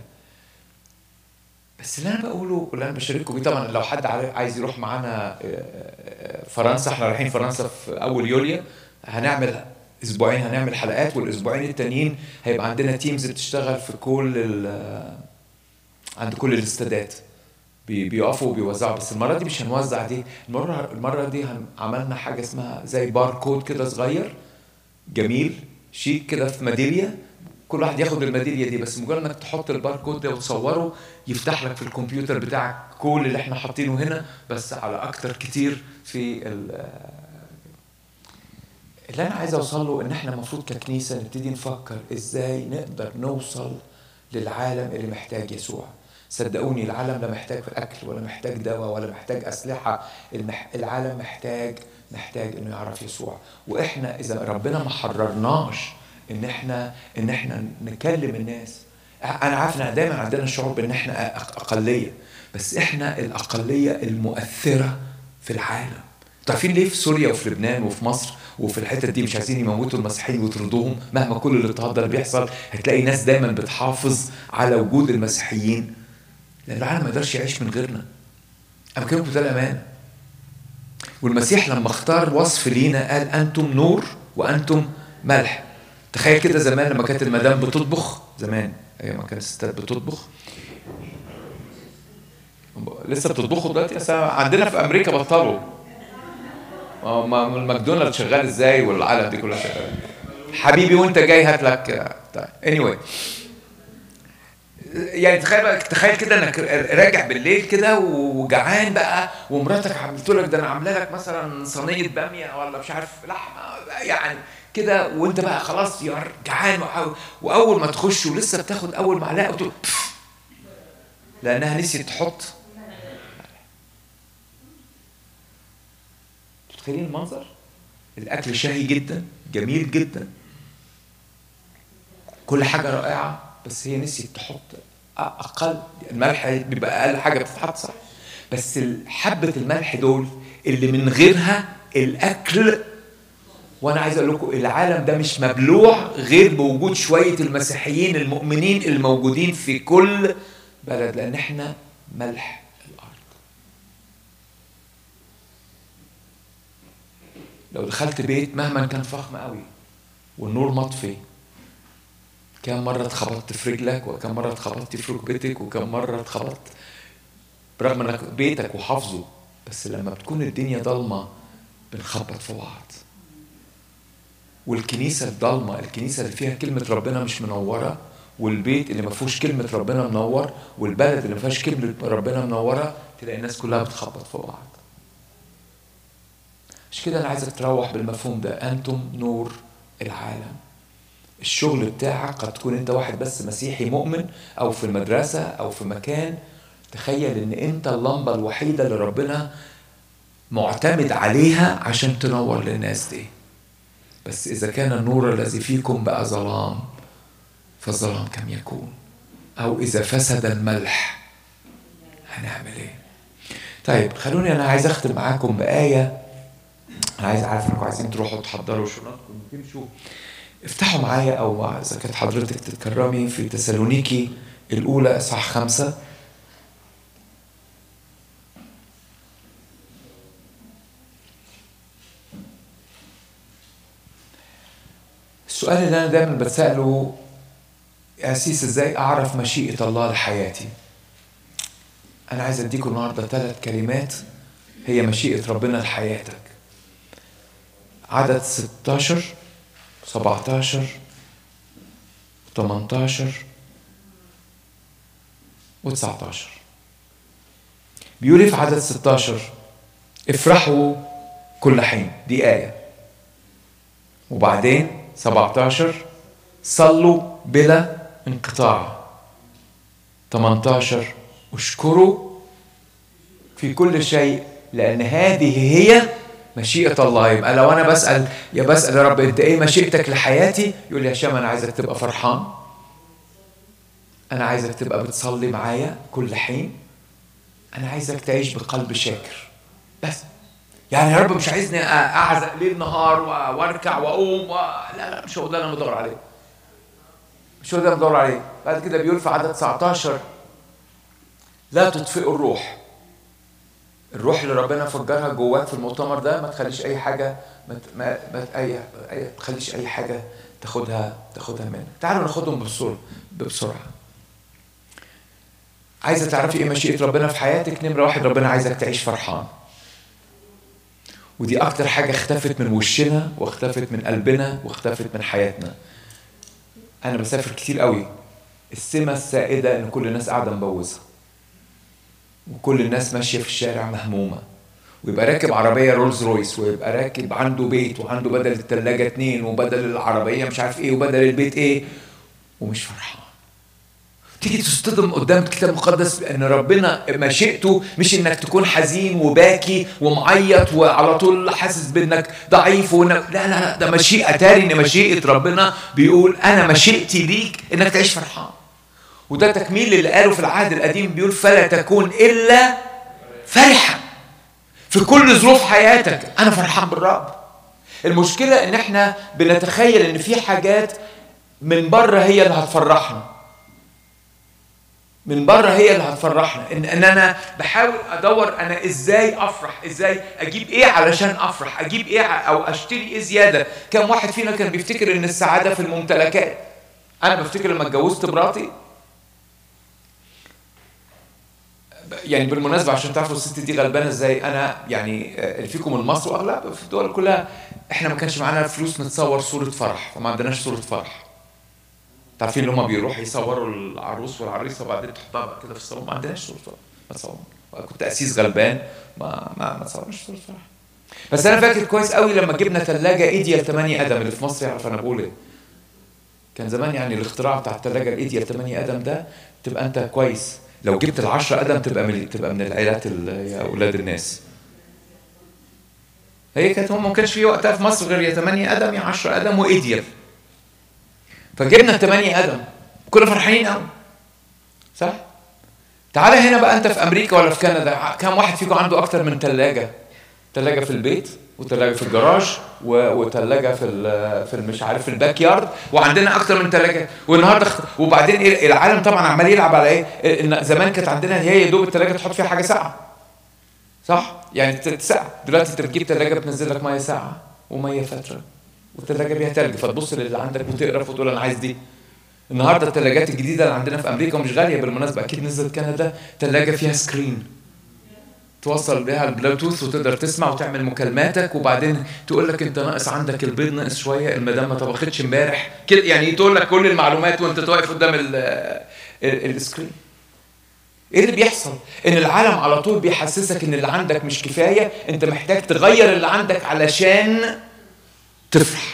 بس اللي انا بقوله واللي انا بشارككم بيه طبعا لو حد عاي- عايز يروح معانا آه، آه، فرنسا احنا رايحين فرنسا في اول يوليو هنعمل اسبوعين هنعمل حلقات والاسبوعين التانيين هيبقى عندنا تيمز بتشتغل في كل ال- عند كل الاستادات بي- بيقفوا وبيوزعوا بس المره دي مش هنوزع دي المره المره دي هن- عملنا حاجه اسمها زي باركود كده صغير جميل شيك كده في ميداليه كل واحد ياخد الميداليه دي بس مجرد انك تحط الباركود ده وتصوره يفتح لك في الكمبيوتر بتاعك كل اللي احنا حاطينه هنا بس على اكتر كتير في ال- اللي انا عايز اوصل له ان احنا المفروض ككنيسه نبتدي نفكر ازاي نقدر نوصل للعالم اللي محتاج يسوع صدقوني العالم لا محتاج في اكل ولا محتاج دواء ولا محتاج اسلحه المح... العالم محتاج محتاج انه يعرف يسوع واحنا اذا ربنا ما حررناش ان احنا ان احنا نكلم الناس انا عارف ان دايما عندنا شعور بان احنا أق- اقليه بس احنا الاقليه المؤثره في العالم انتوا عارفين ليه في سوريا وفي لبنان وفي مصر وفي الحتت دي مش عايزين يموتوا المسيحيين ويطردوهم مهما كل الاضطهاد ده اللي بيحصل هتلاقي ناس دايما بتحافظ على وجود المسيحيين لان العالم ما يقدرش يعيش من غيرنا انا بكلمكم ده الامانه والمسيح لما اختار وصف لينا قال انتم نور وانتم ملح تخيل كده زمان لما كانت المدام بتطبخ زمان ايام ما كانت الستات بتطبخ لسه بتطبخوا دلوقتي أصل عندنا في امريكا بطلوا ما ما الماكدونالدز شغال ازاي والعالم دي كلها شغاله حبيبي وانت جاي هات لك طيب anyway يعني تخيل بقى تخيل كده انك راجع بالليل كده وجعان بقى ومراتك عملت لك ده انا عامله لك مثلا صينيه باميه ولا مش عارف لحمه يعني كده وانت بقى خلاص يا جعان وحاول واول ما تخش ولسه بتاخد اول معلقه وتقول "بف". لانها نسيت تحط متخيلين المنظر؟ الاكل شهي جدا جميل جدا كل حاجه رائعه بس هي نسيت تحط اقل الملح بيبقى اقل حاجه بتتحط صح بس حبه الملح دول اللي من غيرها الاكل وانا عايز اقول لكم العالم ده مش مبلوع غير بوجود شويه المسيحيين المؤمنين الموجودين في كل بلد لان احنا ملح الارض لو دخلت بيت مهما كان فخم قوي والنور مطفي كم مرة اتخبطت في رجلك وكم مرة اتخبطت في ركبتك وكم مرة اتخبطت برغم انك بيتك وحافظه بس لما بتكون الدنيا ضلمة بنخبط في بعض والكنيسة الضلمة الكنيسة اللي فيها كلمة ربنا مش منورة والبيت اللي ما فيهوش كلمة ربنا منور والبلد اللي ما فيهاش كلمة ربنا منورة تلاقي الناس كلها بتخبط في بعض مش كده انا عايزك تروح بالمفهوم ده انتم نور العالم الشغل بتاعك قد تكون انت واحد بس مسيحي مؤمن او في المدرسة او في مكان تخيل ان انت اللمبة الوحيدة اللي ربنا معتمد عليها عشان تنور للناس دي بس اذا كان النور الذي فيكم بقى ظلام فالظلام كم يكون او اذا فسد الملح هنعمل ايه طيب خلوني انا عايز اختم معاكم بآية انا عايز عارف انكم عايزين تروحوا تحضروا شنطكم وتمشوا افتحوا معايا او اذا كانت حضرتك تتكرمي في تسالونيكي الاولى اصحاح خمسة السؤال اللي انا دايما بتساله يا سيس ازاي اعرف مشيئه الله لحياتي انا عايز اديكم النهارده ثلاث كلمات هي مشيئه ربنا لحياتك عدد 16 17 18 و19 بيقول ايه في عدد 16 افرحوا كل حين دي آية وبعدين 17 صلوا بلا انقطاع 18 اشكره في كل شيء لان هذه هي مشيئة الله يبقى لو انا بسأل يا بسأل يا رب انت ايه مشيئتك لحياتي يقول لي يا هشام انا عايزك تبقى فرحان انا عايزك تبقى بتصلي معايا كل حين انا عايزك تعيش بقلب شاكر بس يعني يا رب مش عايزني اعزق ليل نهار و- واركع واقوم و... لا لا مش هو ده اللي انا بدور عليه مش هو ده اللي بدور عليه بعد كده بيقول في عدد 19 لا تطفئوا الروح الروح اللي ربنا فجرها جواك في المؤتمر ده ما تخليش اي حاجه ما ت- ما ما ت- اي أي- ما تخليش اي حاجه تاخدها تاخدها منك تعالوا ناخدهم بسرعه بسرعه عايزه تعرفي ايه مشيئه ربنا في حياتك نمره واحد ربنا عايزك تعيش فرحان ودي اكتر حاجه اختفت من وشنا واختفت من قلبنا واختفت من حياتنا انا بسافر كتير قوي السمه السائده ان كل الناس قاعده مبوزه وكل الناس ماشيه في الشارع مهمومه ويبقى راكب عربيه رولز رويس ويبقى راكب عنده بيت وعنده بدل الثلاجه اتنين وبدل العربيه مش عارف ايه وبدل البيت ايه ومش فرحان تيجي تصطدم قدام الكتاب المقدس ان ربنا مشيئته مش انك تكون حزين وباكي ومعيط وعلى طول حاسس بانك ضعيف وانك لا لا لا ده مشيئه تاني ان مشيئه ربنا بيقول انا مشيئتي ليك انك تعيش فرحان وده تكميل اللي قاله في العهد القديم بيقول فلا تكون الا فرحا في كل ظروف حياتك انا فرحان بالرب المشكله ان احنا بنتخيل ان في حاجات من بره هي اللي هتفرحنا من بره هي اللي هتفرحنا ان ان انا بحاول ادور انا ازاي افرح ازاي اجيب ايه علشان افرح اجيب ايه ع- او اشتري ايه زياده كم واحد فينا كان بيفتكر ان السعاده في الممتلكات انا بفتكر لما اتجوزت مراتي يعني بالمناسبه عشان تعرفوا الست دي غلبانه ازاي انا يعني آه، اللي فيكم من مصر واغلب في الدول كلها احنا ما كانش معانا فلوس نتصور صوره فرح فما عندناش صوره فرح تعرفين اللي هم بيروحوا يصوروا العروس والعريسه وبعدين تحطها بقى كده في الصالون ما عندناش صوره فرح ما تصور كنت قسيس غلبان ما ما ما تصورش صوره فرح بس انا فاكر كويس قوي لما جبنا ثلاجه ايديال 8 قدم اللي في مصر يعرف انا بقول ايه كان زمان يعني الاختراع بتاع الثلاجه الايديال 8 قدم ده تبقى انت كويس لو جبت ال 10 قدم تبقى من تبقى من العائلات ال- يا اولاد الناس هي كانت هم ما كانش في وقتها في مصر غير يا 8 قدم يا 10 قدم وايديال فجبنا ال 8 قدم كنا فرحانين قوي صح؟ تعالى هنا بقى انت في امريكا ولا في كندا كم واحد فيكم عنده اكتر من ثلاجه ثلاجه في البيت وثلاجه في الجراج و- وثلاجه في ال- في ال- مش عارف في الباك يارد وعندنا اكتر من ثلاجه والنهارده اخت- وبعدين إيه العالم طبعا عمال يلعب على ايه ان زمان كانت عندنا هي يا دوب الثلاجه تحط فيها حاجه ساقعه صح يعني تسقع دلوقتي انت بتجيب ثلاجه بتنزل لك ميه ساقعه وميه فتره والثلاجه بيها تلج فتبص للي عندك وتقرف وتقول انا عايز دي النهارده الثلاجات الجديده اللي عندنا في امريكا ومش غاليه بالمناسبه اكيد نزلت كندا ثلاجه فيها سكرين توصل بيها البلوتوث وتقدر تسمع وتعمل مكالماتك وبعدين تقول لك انت ناقص عندك البيض ناقص شويه المدام ما طبختش امبارح كده يعني تقول لك كل المعلومات وانت واقف قدام ال- ال- السكرين ايه اللي بيحصل ان العالم على طول بيحسسك ان اللي عندك مش كفايه انت محتاج تغير اللي عندك علشان تفرح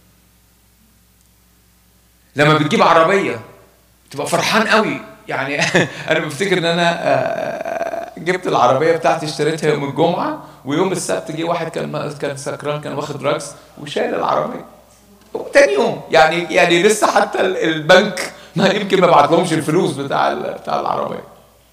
لما بتجيب عربيه تبقى فرحان قوي يعني انا بفتكر ان انا آه، جبت العربيه بتاعتي اشتريتها يوم الجمعه ويوم السبت جه واحد كان كان سكران كان واخد دراجز وشال العربيه تاني يوم يعني يعني لسه حتى ال- البنك ما يمكن ما بعتلهمش الفلوس بتاع ال- بتاع العربيه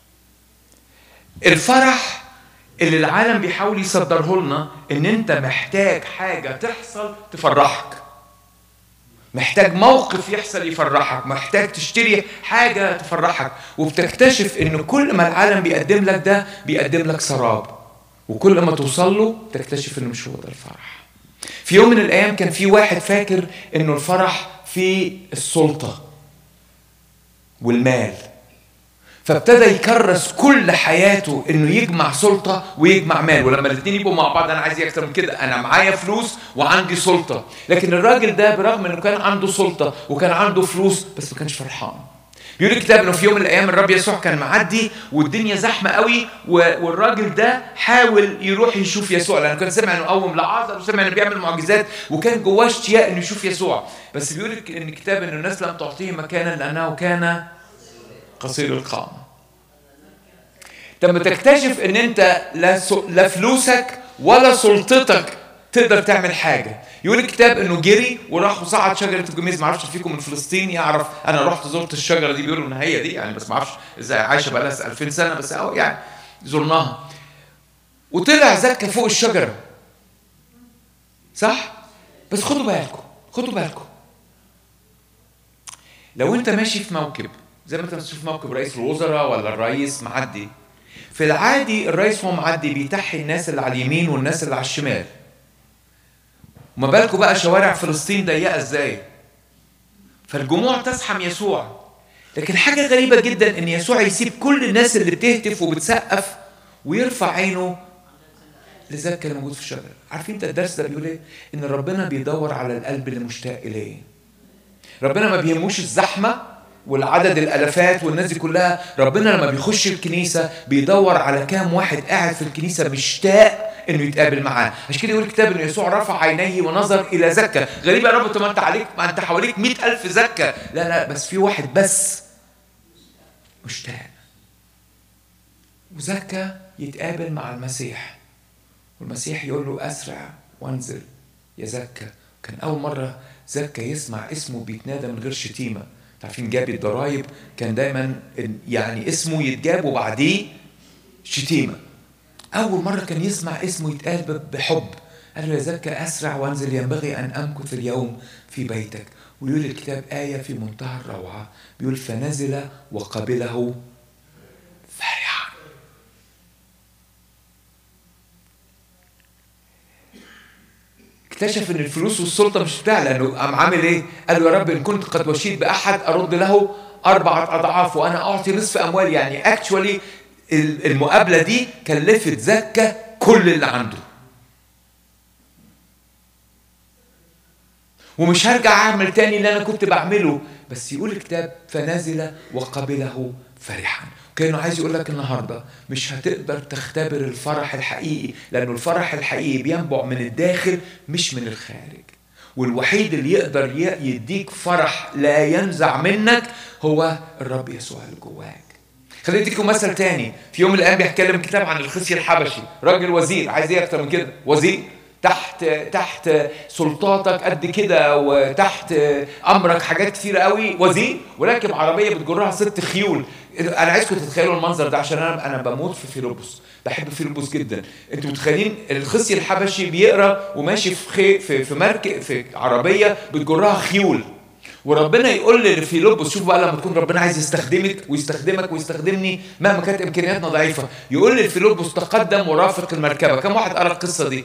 الفرح اللي العالم بيحاول يصدره لنا ان انت محتاج حاجه تحصل تفرحك محتاج موقف يحصل يفرحك محتاج تشتري حاجة تفرحك وبتكتشف ان كل ما العالم بيقدم لك ده بيقدم لك سراب وكل ما توصل له تكتشف انه مش هو ده الفرح في يوم من الايام كان في واحد فاكر انه الفرح في السلطة والمال فابتدى يكرس كل حياته انه يجمع سلطه ويجمع مال ولما الاثنين يبقوا مع بعض انا عايز إيه اكتر من كده انا معايا فلوس وعندي سلطه لكن الراجل ده برغم انه كان عنده سلطه وكان عنده فلوس بس ما كانش فرحان بيقول الكتاب انه في يوم من الايام الرب يسوع كان معدي والدنيا زحمه قوي و- والراجل ده حاول يروح يشوف يسوع لانه كان سمع انه قوم لعازر وسمع انه بيعمل معجزات وكان جواه اشتياق انه يشوف يسوع بس بيقول الك- ان الكتاب انه الناس لم تعطيه مكانا لانه كان قصير القامه لما تكتشف ان انت لا, س... لا فلوسك ولا سلطتك تقدر تعمل حاجه يقول الكتاب انه جري وراح وصعد شجره الجميز ما اعرفش فيكم من فلسطين يعرف انا رحت زرت الشجره دي بيقولوا ان هي دي يعني بس ما اعرفش ازاي عايشه بقى لها 2000 سنه بس أو يعني زرناها وطلع زكى فوق الشجره صح بس خدوا بالكم خدوا بالكم لو انت ماشي في موكب زي ما انت ماشي في موكب رئيس الوزراء ولا الرئيس معدي في العادي الرئيس وهو معدي بيتحي الناس اللي على اليمين والناس اللي على الشمال وما بالكم بقى شوارع فلسطين ضيقه ازاي فالجموع تزحم يسوع لكن حاجه غريبه جدا ان يسوع يسيب كل الناس اللي بتهتف وبتسقف ويرفع عينه لذاك اللي موجود في الشجره عارفين انت الدرس ده بيقول ايه ان ربنا بيدور على القلب اللي مشتاق اليه ربنا ما بيهموش الزحمه والعدد الالافات والناس دي كلها ربنا لما بيخش الكنيسه بيدور على كام واحد قاعد في الكنيسه مشتاق انه يتقابل معاه عشان كده يقول الكتاب ان يسوع رفع عينيه ونظر الى زكا غريب يا رب طب ما انت عليك ما انت حواليك مئة ألف زكا لا لا بس في واحد بس مشتاق وزكا يتقابل مع المسيح والمسيح يقول له اسرع وانزل يا زكا كان اول مره زكا يسمع اسمه بيتنادى من غير شتيمه عارفين جابي الضرايب كان دايما يعني اسمه يتجاب وبعديه شتيمه اول مره كان يسمع اسمه يتقال بحب قال له يا زكا اسرع وانزل ينبغي ان امكث اليوم في بيتك ويقول الكتاب آية في منتهى الروعة بيقول فنزل وقبله فرحا اكتشف ان الفلوس والسلطه مش بتاع لانه قام عامل ايه؟ قال له يا رب ان كنت قد وشيت باحد ارد له اربعه اضعاف وانا اعطي نصف اموالي يعني اكشولي المقابله دي كلفت زكا كل اللي عنده ومش هرجع اعمل تاني اللي انا كنت بعمله بس يقول الكتاب فنزل وقبله فرحا كانه عايز يقول لك النهارده مش هتقدر تختبر الفرح الحقيقي لانه الفرح الحقيقي بينبع من الداخل مش من الخارج والوحيد اللي يقدر يديك فرح لا ينزع منك هو الرب يسوع اللي جواك خليني اديكم مثل تاني في يوم من الايام بيتكلم كتاب عن الخصي الحبشي راجل وزير عايز ايه اكتر من كده وزير تحت تحت سلطاتك قد كده وتحت امرك حاجات كتير قوي وزير وراكب عربيه بتجرها ست خيول انا عايزكم تتخيلوا المنظر ده عشان انا انا بموت في فيلبس بحب فيلبس جدا انتوا متخيلين الخصي الحبشي بيقرا وماشي في خي في في مركب في عربيه بتجرها خيول وربنا يقول لفيلبس شوف بقى لما تكون ربنا عايز يستخدمك ويستخدمك ويستخدمني مهما كانت امكانياتنا ضعيفه يقول لفيلبس تقدم ورافق المركبه كم واحد قرا القصه دي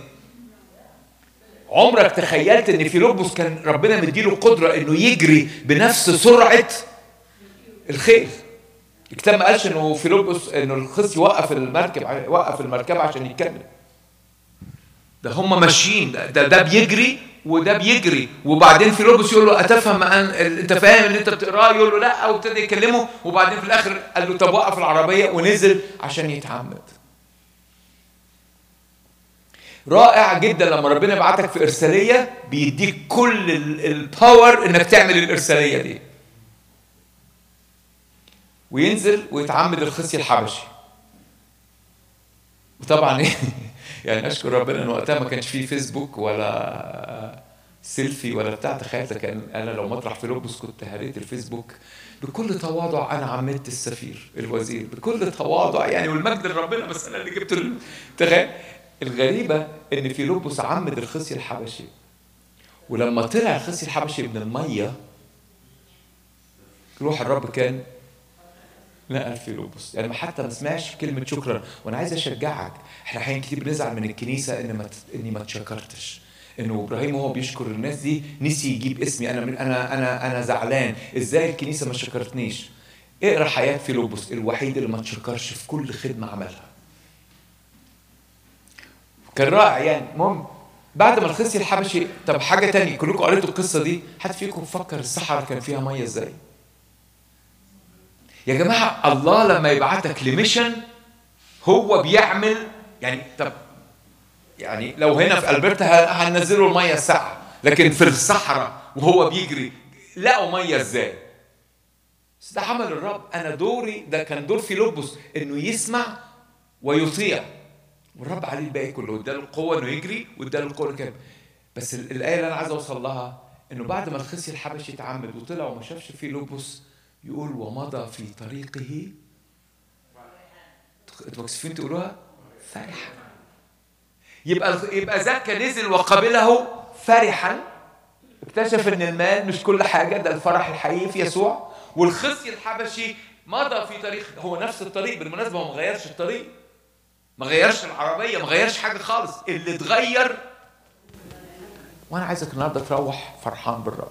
عمرك تخيلت ان فيلبس كان ربنا مديله قدره انه يجري بنفس سرعه الخيل الكتاب ما قالش انه فيلبس انه الخص يوقف المركب وقف المركبه عشان يتكلم ده هم ماشيين ده, ده, ده بيجري وده بيجري وبعدين فيلبس يقول له اتفهم أن انت فاهم اللي انت بتقراه يقول له لا وابتدى يكلمه وبعدين في الاخر قال له طب وقف العربيه ونزل عشان يتعمد رائع جدا لما ربنا يبعتك في ارساليه بيديك كل الباور انك تعمل الارساليه دي وينزل ويتعمد الخصي الحبشي وطبعا ايه يعني اشكر ربنا ان وقتها ما كانش فيه فيسبوك ولا سيلفي ولا بتاع تخيل كان انا لو مطرح فيلبس كنت هريت الفيسبوك بكل تواضع انا عمدت السفير الوزير بكل تواضع يعني والمجد لربنا بس انا اللي جبت تخيل الغريبة إن فيلبس عمد الخصي الحبشي ولما طلع الخصي الحبشي من المية روح الرب كان نقل فيلبس يعني حتى ما سمعش كلمة شكرا وأنا عايز أشجعك إحنا أحيانا كتير بنزعل من الكنيسة إن ما إني ما اتشكرتش انه ابراهيم وهو بيشكر الناس دي نسي يجيب اسمي انا من انا انا انا زعلان ازاي الكنيسه ما شكرتنيش اقرا حياه فيلبس الوحيد اللي ما تشكرش في كل خدمه عملها كان رائع يعني المهم بعد ما الخصي الحبشي طب حاجه تانية كلكم قريتوا القصه دي حد فيكم فكر الصحراء كان فيها ميه ازاي يا جماعه الله لما يبعتك لميشن هو بيعمل يعني طب يعني لو هنا في البرتا هننزله الميه الساقعه لكن في الصحراء وهو بيجري لقوا ميه ازاي بس ده عمل الرب انا دوري ده كان دور فيلبس انه يسمع ويطيع والرب عليه الباقي كله اداله القوه انه يجري واداله القوه انه يكمل بس ال- الايه اللي انا عايز اوصل لها انه بعد ما الخصي الحبشي اتعمد وطلع وما شافش فيه لوبوس يقول ومضى في طريقه انتوا مكسوفين تقولوها فرحا يبقى يبقى زكا نزل وقبله فرحا اكتشف ان المال مش كل حاجه ده الفرح الحقيقي في يسوع والخصي الحبشي مضى في طريق هو نفس الطريق بالمناسبه هو ما غيرش الطريق ما غيرش العربيه ما غيرش حاجه خالص اللي اتغير وانا عايزك النهارده تروح فرحان بالرب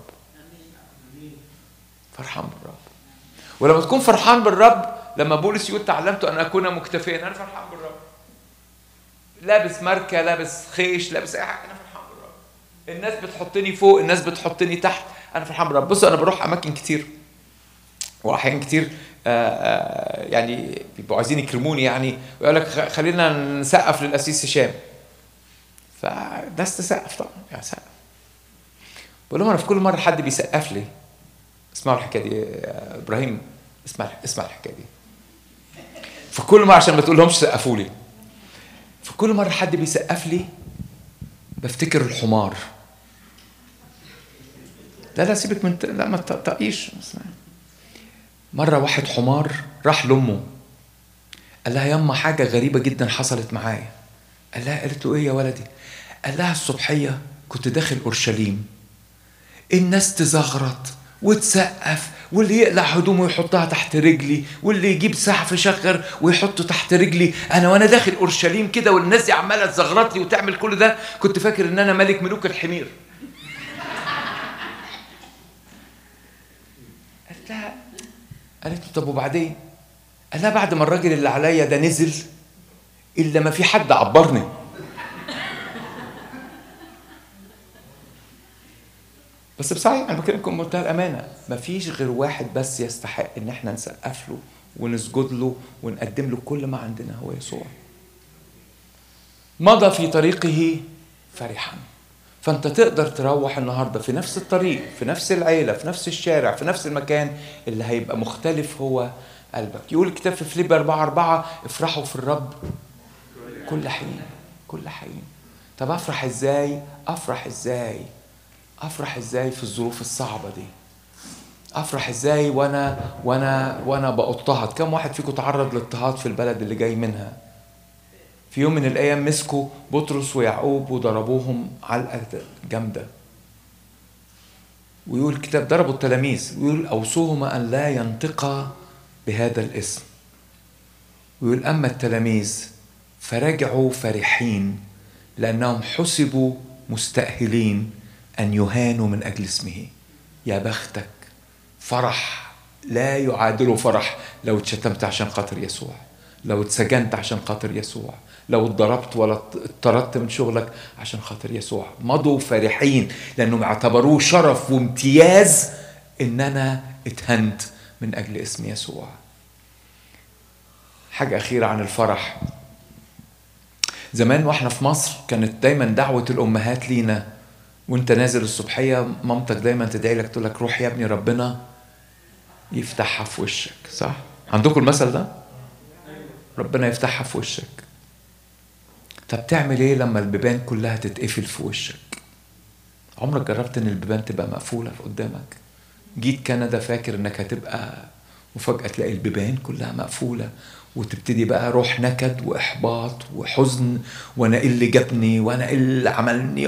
فرحان بالرب ولما تكون فرحان بالرب لما بولس يقول تعلمت ان اكون مكتفيا انا فرحان بالرب لابس ماركه لابس خيش لابس اي حاجه انا فرحان بالرب الناس بتحطني فوق الناس بتحطني تحت انا فرحان بالرب بصوا انا بروح اماكن كتير واحيان كتير آه، آه، يعني بيبقوا عايزين يكرموني يعني ويقول لك خ- خلينا نسقف للاسيس هشام فالناس تسقف طبعا يعني سقف بقول لهم انا في كل مره حد بيسقف لي اسمعوا الحكايه دي يا ابراهيم اسمع اسمع الحكايه دي في كل مره عشان ما تقول لهمش سقفوا لي في كل مره حد بيسقف لي بفتكر الحمار لا لا سيبك من لا ما تطقيش مرة واحد حمار راح لأمه قال لها يما حاجة غريبة جدا حصلت معايا قال لها قالت له ايه يا ولدي قال لها الصبحية كنت داخل أورشليم الناس تزغرط وتسقف واللي يقلع هدومه يحطها تحت رجلي واللي يجيب سحف يشغر ويحطه تحت رجلي انا وانا داخل اورشليم كده والناس دي عماله تزغرط لي وتعمل كل ده كنت فاكر ان انا ملك ملوك الحمير قالت لها قالت له طب وبعدين قال لها بعد ما الراجل اللي عليا ده نزل الا ما في حد عبرني بس بصحيح انا بكلمكم بمنتهى الامانه مفيش غير واحد بس يستحق ان احنا نسقف له ونسجد له ونقدم له كل ما عندنا هو يسوع مضى في طريقه فرحا فانت تقدر تروح النهارده في نفس الطريق في نفس العيله في نفس الشارع في نفس المكان اللي هيبقى مختلف هو قلبك يقول الكتاب في فيليب 4 4 افرحوا في الرب كل حين كل حين طب افرح ازاي افرح ازاي افرح ازاي في الظروف الصعبه دي افرح ازاي وانا وانا وانا باضطهد كم واحد فيكم تعرض لاضطهاد في البلد اللي جاي منها في يوم من الايام مسكوا بطرس ويعقوب وضربوهم علقه جامده ويقول الكتاب ضربوا التلاميذ ويقول اوصوهما ان لا ينطقا بهذا الاسم ويقول اما التلاميذ فرجعوا فرحين لانهم حسبوا مستاهلين ان يهانوا من اجل اسمه يا بختك فرح لا يعادله فرح لو اتشتمت عشان خاطر يسوع لو اتسجنت عشان خاطر يسوع لو اتضربت ولا اتطردت من شغلك عشان خاطر يسوع مضوا فرحين لانهم اعتبروه شرف وامتياز ان انا اتهنت من اجل اسم يسوع حاجه اخيره عن الفرح زمان واحنا في مصر كانت دايما دعوه الامهات لينا وانت نازل الصبحيه مامتك دايما تدعي لك تقول لك روح يا ابني ربنا يفتحها في وشك صح عندكم المثل ده ربنا يفتحها في وشك طب تعمل ايه لما البيبان كلها تتقفل في وشك عمرك جربت ان البيبان تبقى مقفوله قدامك جيت كندا فاكر انك هتبقى وفجاه تلاقي البيبان كلها مقفوله وتبتدي بقى روح نكد واحباط وحزن وانا ايه اللي جابني وانا ايه اللي عملني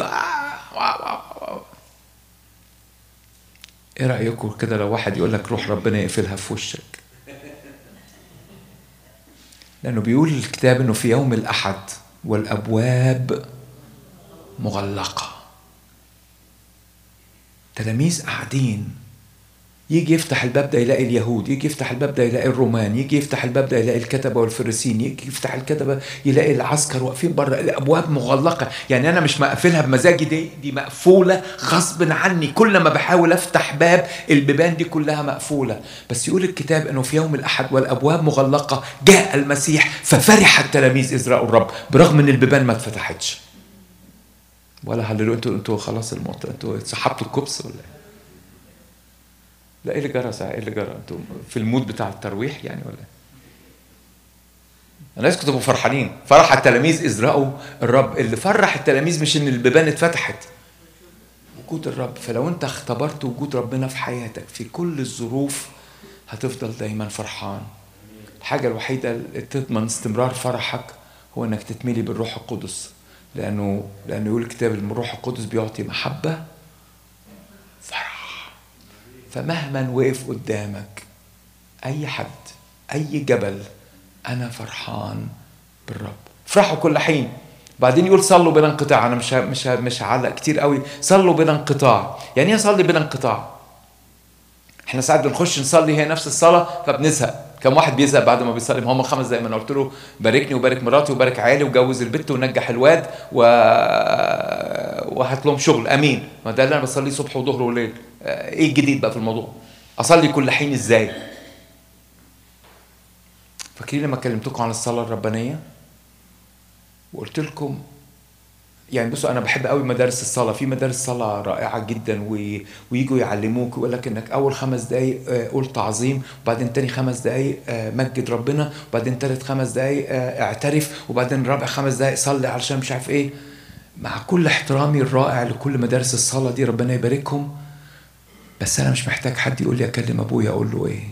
ايه رايكم كده لو واحد يقول لك روح ربنا يقفلها في وشك لانه بيقول الكتاب انه في يوم الاحد والابواب مغلقه تلاميذ قاعدين يجي يفتح الباب ده يلاقي اليهود يجي يفتح الباب ده يلاقي الرومان يجي يفتح الباب ده يلاقي الكتبه والفريسين يجي يفتح الكتبه يلاقي العسكر واقفين بره الابواب مغلقه يعني انا مش مقفلها بمزاجي دي دي مقفوله غصب عني كل ما بحاول افتح باب البيبان دي كلها مقفوله بس يقول الكتاب انه في يوم الاحد والابواب مغلقه جاء المسيح ففرح التلاميذ اذ راوا الرب برغم ان البيبان ما اتفتحتش ولا هللو انتوا انتوا خلاص الموت انتوا سحبتوا الكبس ولا ايه؟ لا ايه اللي جرى ساعة ايه اللي جرى انتوا في المود بتاع الترويح يعني ولا الناس كنتوا فرحانين فرح التلاميذ إذ رأوا الرب اللي فرح التلاميذ مش إن البيبان اتفتحت وجود الرب فلو أنت اختبرت وجود ربنا في حياتك في كل الظروف هتفضل دايما فرحان الحاجة الوحيدة اللي تضمن استمرار فرحك هو إنك تتملي بالروح القدس لأنه لأنه يقول الكتاب إن الروح القدس بيعطي محبة فرح فمهما وقف قدامك أي حد أي جبل أنا فرحان بالرب افرحوا كل حين بعدين يقول صلوا بلا انقطاع انا مش ه- مش ه- مش هعلق كتير قوي صلوا بلا انقطاع يعني ايه اصلي بلا انقطاع احنا ساعات بنخش نصلي هي نفس الصلاه فبنزهق كم واحد بيزهق بعد ما بيصلي ما هم خمس دقايق ما انا قلت له باركني وبارك مراتي وبارك عيالي وجوز البت ونجح الواد و... وهات لهم شغل امين ما ده اللي انا بصليه صبح وظهر وليل آه، ايه الجديد بقى في الموضوع اصلي كل حين ازاي فاكرين لما كلمتكم عن الصلاه الربانيه وقلت لكم يعني بصوا انا بحب قوي مدارس الصلاه في مدارس صلاه رائعه جدا و... ويجوا يعلموك ويقول لك انك اول خمس دقائق آه، قول تعظيم وبعدين تاني خمس دقائق آه، مجد ربنا وبعدين تالت خمس دقائق آه، اعترف وبعدين رابع خمس دقائق صلي علشان مش عارف ايه مع كل احترامي الرائع لكل مدارس الصلاه دي ربنا يباركهم بس انا مش محتاج حد يقول لي اكلم ابويا اقول له ايه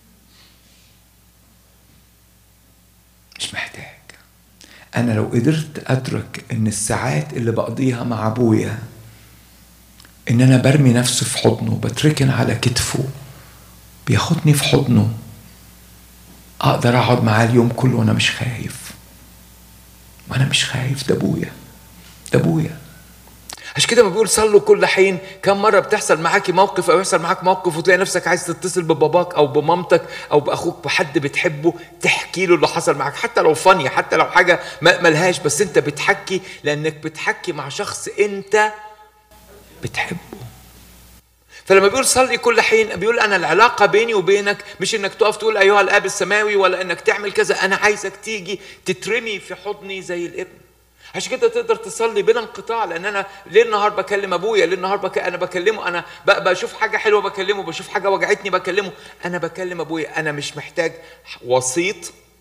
مش محتاج انا لو قدرت ادرك ان الساعات اللي بقضيها مع ابويا ان انا برمي نفسي في حضنه بتركن على كتفه بياخدني في حضنه اقدر اقعد معاه اليوم كله وانا مش خايف وانا مش خايف ده ابويا ده ابويا عشان كده ما بيقول صلوا كل حين كم مرة بتحصل معاكي موقف أو يحصل معاك موقف وتلاقي نفسك عايز تتصل بباباك أو بمامتك أو بأخوك بحد بتحبه تحكي له اللي حصل معاك حتى لو فانية حتى لو حاجة ما- ملهاش بس أنت بتحكي لأنك بتحكي مع شخص أنت بتحبه فلما بيقول صلي كل حين بيقول انا العلاقه بيني وبينك مش انك تقف تقول ايها الاب السماوي ولا انك تعمل كذا انا عايزك تيجي تترمي في حضني زي الابن عشان كده تقدر تصلي بلا انقطاع لان انا ليل نهار بكلم ابويا ليل نهار بك... انا بكلمه انا ب... بشوف حاجه حلوه بكلمه بشوف حاجه وجعتني بكلمه انا بكلم ابويا انا مش محتاج وسيط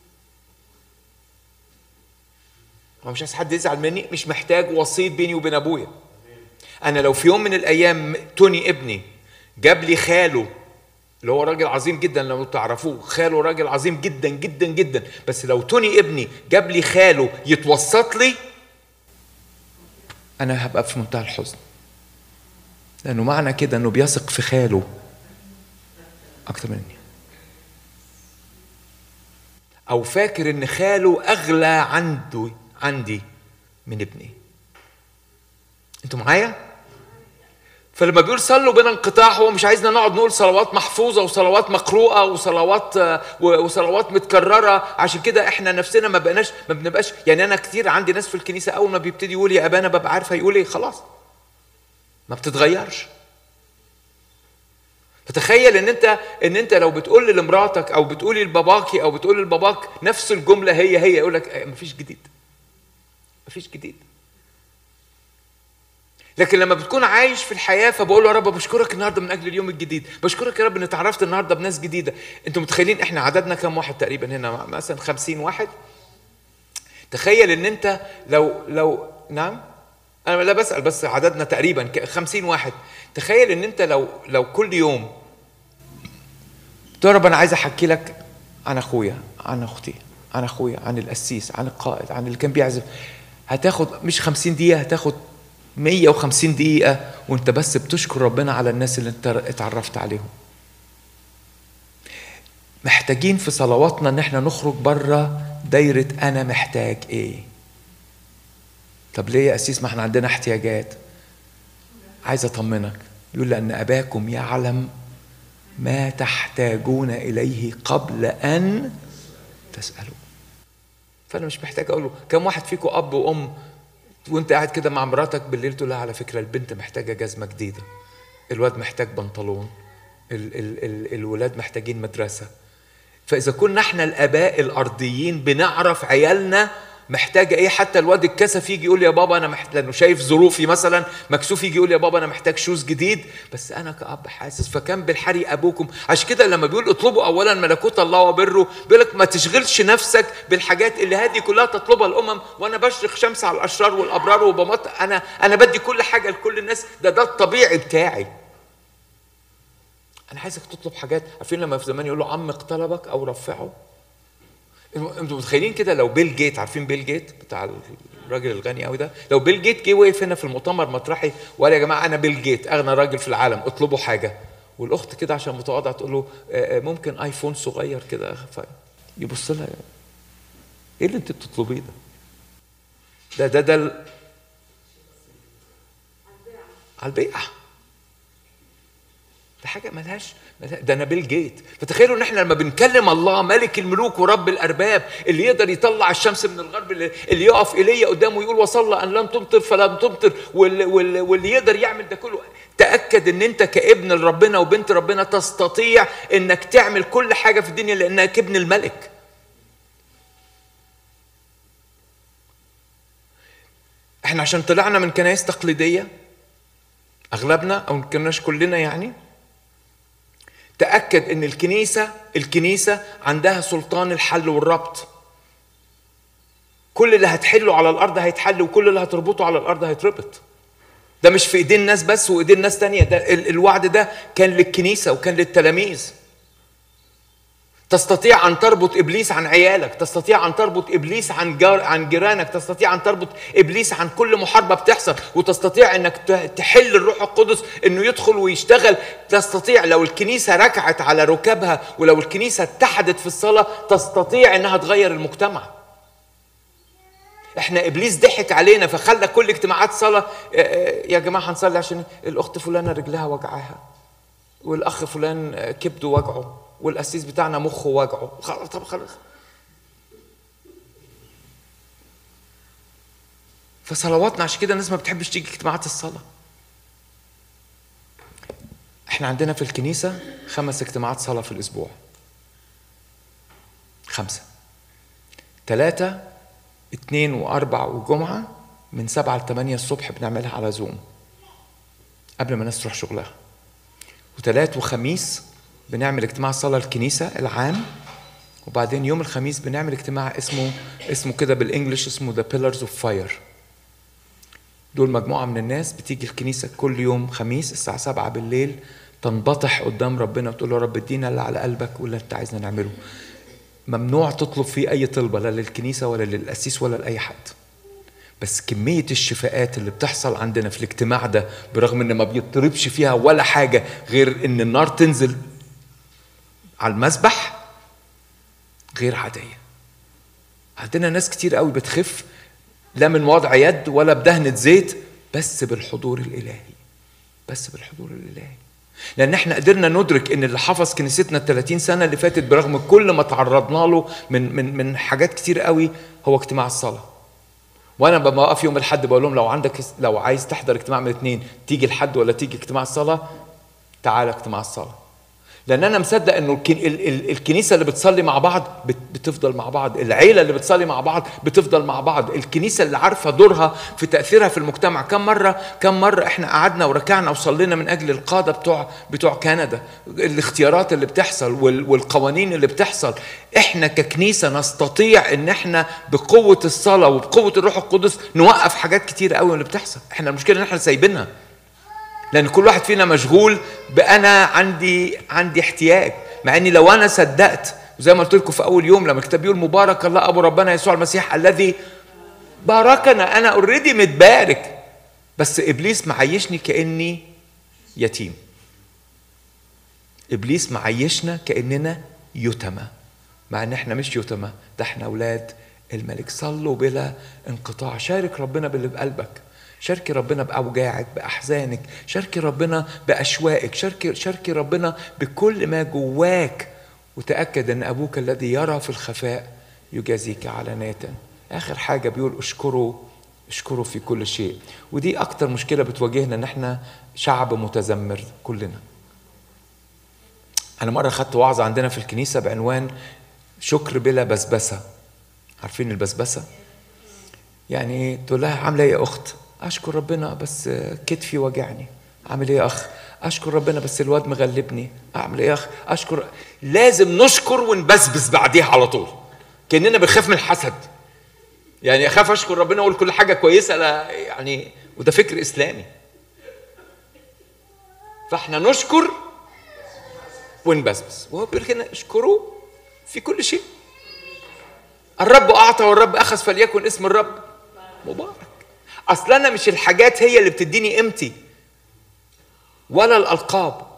هو مش عايز حد يزعل مني مش محتاج وسيط بيني وبين ابويا انا لو في يوم من الايام توني ابني جاب لي خاله اللي هو راجل عظيم جدا لو تعرفوه خاله راجل عظيم جدا جدا جدا بس لو توني ابني جاب لي خاله يتوسط لي انا هبقى في منتهى الحزن لانه معنى كده انه بيثق في خاله اكتر مني او فاكر ان خاله اغلى عنده عندي من ابني انتوا معايا فلما بيقول صلوا بلا انقطاع هو مش عايزنا نقعد نقول صلوات محفوظه وصلوات مقروءه وصلوات آه، و- وصلوات متكرره عشان كده احنا نفسنا ما بقناش ما بنبقاش يعني انا كتير عندي ناس في الكنيسه اول ما بيبتدي يقول يا ابانا ببقى عارف هيقول ايه خلاص ما بتتغيرش فتخيل ان انت ان انت لو بتقول لمراتك او بتقولي لباباكي او بتقول لباباك نفس الجمله هي هي يقول لك مفيش جديد مفيش جديد لكن لما بتكون عايش في الحياه فبقول له يا رب بشكرك النهارده من اجل اليوم الجديد بشكرك يا رب ان اتعرفت النهارده بناس جديده انتوا متخيلين احنا عددنا كام واحد تقريبا هنا مثلا خمسين واحد تخيل ان انت لو لو نعم انا لا بسال بس عددنا تقريبا ك- خمسين واحد تخيل ان انت لو لو كل يوم قلت له يا رب انا عايز احكي لك عن اخويا عن اختي عن اخويا عن القسيس عن القائد عن اللي كان بيعزف هتاخد مش خمسين دقيقه هتاخد 150 دقيقة وانت بس بتشكر ربنا على الناس اللي انت اتعرفت عليهم محتاجين في صلواتنا ان احنا نخرج بره دايرة انا محتاج ايه طب ليه يا أسيس ما احنا عندنا احتياجات عايز اطمنك يقول لأن أباكم يعلم ما تحتاجون إليه قبل أن تسألوا فأنا مش محتاج أقول له كم واحد فيكم أب وأم وانت قاعد كده مع مراتك بالليل تقول لها على فكره البنت محتاجه جزمه جديده الواد محتاج بنطلون ال ال ال الولاد محتاجين مدرسه فاذا كنا احنا الاباء الارضيين بنعرف عيالنا محتاجه ايه حتى الواد الكسف يجي يقول لي يا بابا انا محتاج لانه شايف ظروفي مثلا مكسوف يجي يقول لي يا بابا انا محتاج شوز جديد بس انا كاب حاسس فكان بالحري ابوكم عشان كده لما بيقول اطلبوا اولا ملكوت الله وبره بيقول لك ما تشغلش نفسك بالحاجات اللي هذه كلها تطلبها الامم وانا بشرق شمس على الاشرار والابرار وبمط انا انا بدي كل حاجه لكل الناس ده ده الطبيعي بتاعي انا عايزك تطلب حاجات عارفين لما في زمان يقولوا عمق طلبك او رفعه انتوا متخيلين كده لو بيل جيت عارفين بيل جيت بتاع الراجل الغني قوي ده لو بيل جيت جه وقف هنا في المؤتمر مطرحي وقال يا جماعه انا بيل جيت اغنى راجل في العالم اطلبوا حاجه والاخت كده عشان متواضعه تقول له آه، آه، ممكن ايفون صغير كده ف- يبص لها ايه اللي انت بتطلبيه ده ده ده ده ال- على البيعه ده حاجه ملهاش ملها- ده انا بيل جيت فتخيلوا ان احنا لما بنكلم الله ملك الملوك ورب الارباب اللي يقدر يطلع الشمس من الغرب اللي, اللي يقف ايليا قدامه ويقول وصلى ان لم تمطر فلم تمطر واللي, واللي, واللي يقدر يعمل ده كله تاكد ان انت كابن لربنا وبنت ربنا تستطيع انك تعمل كل حاجه في الدنيا لانك ابن الملك احنا عشان طلعنا من كنائس تقليديه اغلبنا او ما كناش كلنا يعني تأكد ان الكنيسة الكنيسة عندها سلطان الحل والربط كل اللي هتحله على الارض هيتحل وكل اللي هتربطه على الارض هيتربط ده مش في ايدين ناس بس وايدين ناس تانية ده ال- الوعد ده كان للكنيسة وكان للتلاميذ تستطيع ان تربط ابليس عن عيالك تستطيع ان تربط ابليس عن جار عن جيرانك تستطيع ان تربط ابليس عن كل محاربه بتحصل وتستطيع انك ت- تحل الروح القدس انه يدخل ويشتغل تستطيع لو الكنيسه ركعت على ركابها ولو الكنيسه اتحدت في الصلاه تستطيع انها تغير المجتمع احنا ابليس ضحك علينا فخلى كل اجتماعات صلاه آه، آه، يا جماعه هنصلي عشان الاخت فلانه رجلها وجعاها والاخ فلان آه، كبده وجعه والقسيس بتاعنا مخه وجعه خلاص طب خلاص فصلواتنا عشان كده الناس ما بتحبش تيجي اجتماعات الصلاه احنا عندنا في الكنيسه خمس اجتماعات صلاه في الاسبوع خمسه ثلاثه اثنين واربع وجمعه من سبعة لثمانية الصبح بنعملها على زوم قبل ما الناس تروح شغلها وثلاث وخميس بنعمل اجتماع صلاة الكنيسة العام وبعدين يوم الخميس بنعمل اجتماع اسمه اسمه كده بالانجلش اسمه ذا بيلرز اوف فاير دول مجموعة من الناس بتيجي الكنيسة كل يوم خميس الساعة سبعة بالليل تنبطح قدام ربنا وتقول له يا رب ادينا اللي على قلبك واللي انت عايزنا نعمله ممنوع تطلب فيه اي طلبة لا للكنيسة ولا للقسيس ولا لأي حد بس كمية الشفاءات اللي بتحصل عندنا في الاجتماع ده برغم ان ما بيضطربش فيها ولا حاجة غير ان النار تنزل على المسبح غير عادية عندنا ناس كتير قوي بتخف لا من وضع يد ولا بدهنة زيت بس بالحضور الإلهي بس بالحضور الإلهي لأن احنا قدرنا ندرك إن اللي حفظ كنيستنا ال 30 سنة اللي فاتت برغم كل ما تعرضنا له من من من حاجات كتير قوي هو اجتماع الصلاة. وانا ببقى واقف يوم الحد بقول لهم لو عندك لو عايز تحضر اجتماع من الاثنين تيجي الحد ولا تيجي اجتماع الصلاه تعال اجتماع الصلاه لان انا مصدق انه الكن- ال- ال- الكنيسه اللي بتصلي مع بعض بت- بتفضل مع بعض العيله اللي بتصلي مع بعض بتفضل مع بعض الكنيسه اللي عارفه دورها في تاثيرها في المجتمع كم مره كم مره احنا قعدنا وركعنا وصلينا من اجل القاده بتوع بتوع كندا الاختيارات اللي بتحصل وال- والقوانين اللي بتحصل احنا ككنيسه نستطيع ان احنا بقوه الصلاه وبقوه الروح القدس نوقف حاجات كتير قوي من اللي بتحصل احنا المشكله ان احنا سايبينها لان كل واحد فينا مشغول بانا عندي عندي احتياج مع اني لو انا صدقت زي ما قلت لكم في اول يوم لما الكتاب بيقول مبارك الله ابو ربنا يسوع المسيح الذي باركنا انا اوريدي متبارك بس ابليس معيشني كاني يتيم ابليس معيشنا كاننا يتمى مع ان احنا مش يتمى ده احنا اولاد الملك صلوا بلا انقطاع شارك ربنا باللي بقلبك شاركي ربنا باوجاعك باحزانك شاركي ربنا باشواقك شاركي شاركي ربنا بكل ما جواك وتاكد ان ابوك الذي يرى في الخفاء يجازيك علانيه اخر حاجه بيقول اشكروا اشكروا في كل شيء ودي اكتر مشكله بتواجهنا ان احنا شعب متذمر كلنا أنا مرة خدت وعظة عندنا في الكنيسة بعنوان شكر بلا بسبسة عارفين البسبسة؟ يعني تقول لها عامله ايه يا اخت اشكر ربنا بس كتفي وجعني عامل ايه يا اخ اشكر ربنا بس الواد مغلبني اعمل ايه يا اخ اشكر لازم نشكر ونبسبس بعديها على طول كاننا بنخاف من الحسد يعني اخاف اشكر ربنا واقول كل حاجه كويسه لا يعني وده فكر اسلامي فاحنا نشكر ونبسبس وهو بيقول هنا اشكروا في كل شيء الرب اعطى والرب اخذ فليكن اسم الرب مبارك اصل انا مش الحاجات هي اللي بتديني قيمتي ولا الالقاب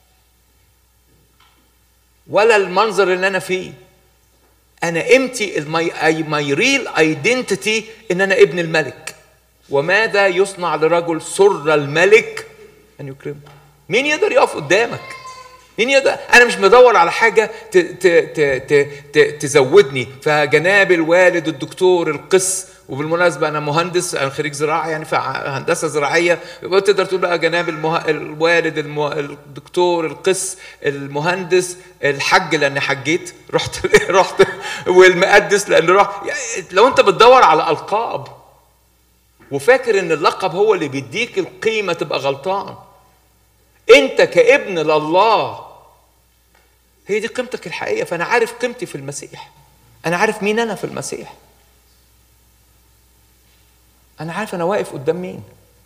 ولا المنظر اللي انا فيه انا قيمتي ماي ريل ايدنتيتي ان انا ابن الملك وماذا يصنع لرجل سر الملك ان يكرمه مين يقدر يقف قدامك مين يقدر انا مش مدور على حاجه ت... ت... ت... ت... ت... تزودني فجناب الوالد الدكتور القس وبالمناسبه انا مهندس انا خريج زراعه يعني فهندسه زراعيه يبقى تقدر تقول بقى جناب المه... الوالد الم... الدكتور القس المهندس الحج لان حجيت رحت رحت والمقدس لان رحت يعني لو انت بتدور على القاب وفاكر ان اللقب هو اللي بيديك القيمه تبقى غلطان انت كابن لله هي دي قيمتك الحقيقيه فانا عارف قيمتي في المسيح انا عارف مين انا في المسيح انا عارف انا واقف قدام مين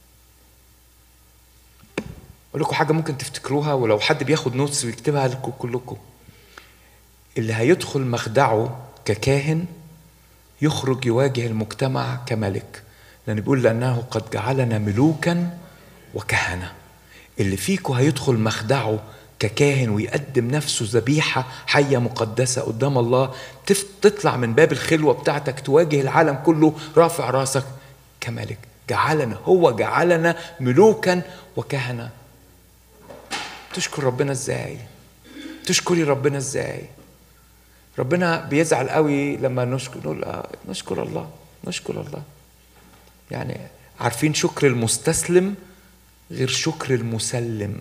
اقول لكم حاجه ممكن تفتكروها ولو حد بياخد نوتس ويكتبها لكم كلكم اللي هيدخل مخدعه ككاهن يخرج يواجه المجتمع كملك لان بيقول لانه قد جعلنا ملوكا وكهنه اللي فيكم هيدخل مخدعه ككاهن ويقدم نفسه ذبيحة حية مقدسة قدام الله تطلع من باب الخلوة بتاعتك تواجه العالم كله رافع راسك كملك جعلنا هو جعلنا ملوكا وكهنة تشكر ربنا ازاي تشكري ربنا ازاي ربنا بيزعل قوي لما نشكر نقول آه نشكر الله نشكر الله يعني عارفين شكر المستسلم غير شكر المسلم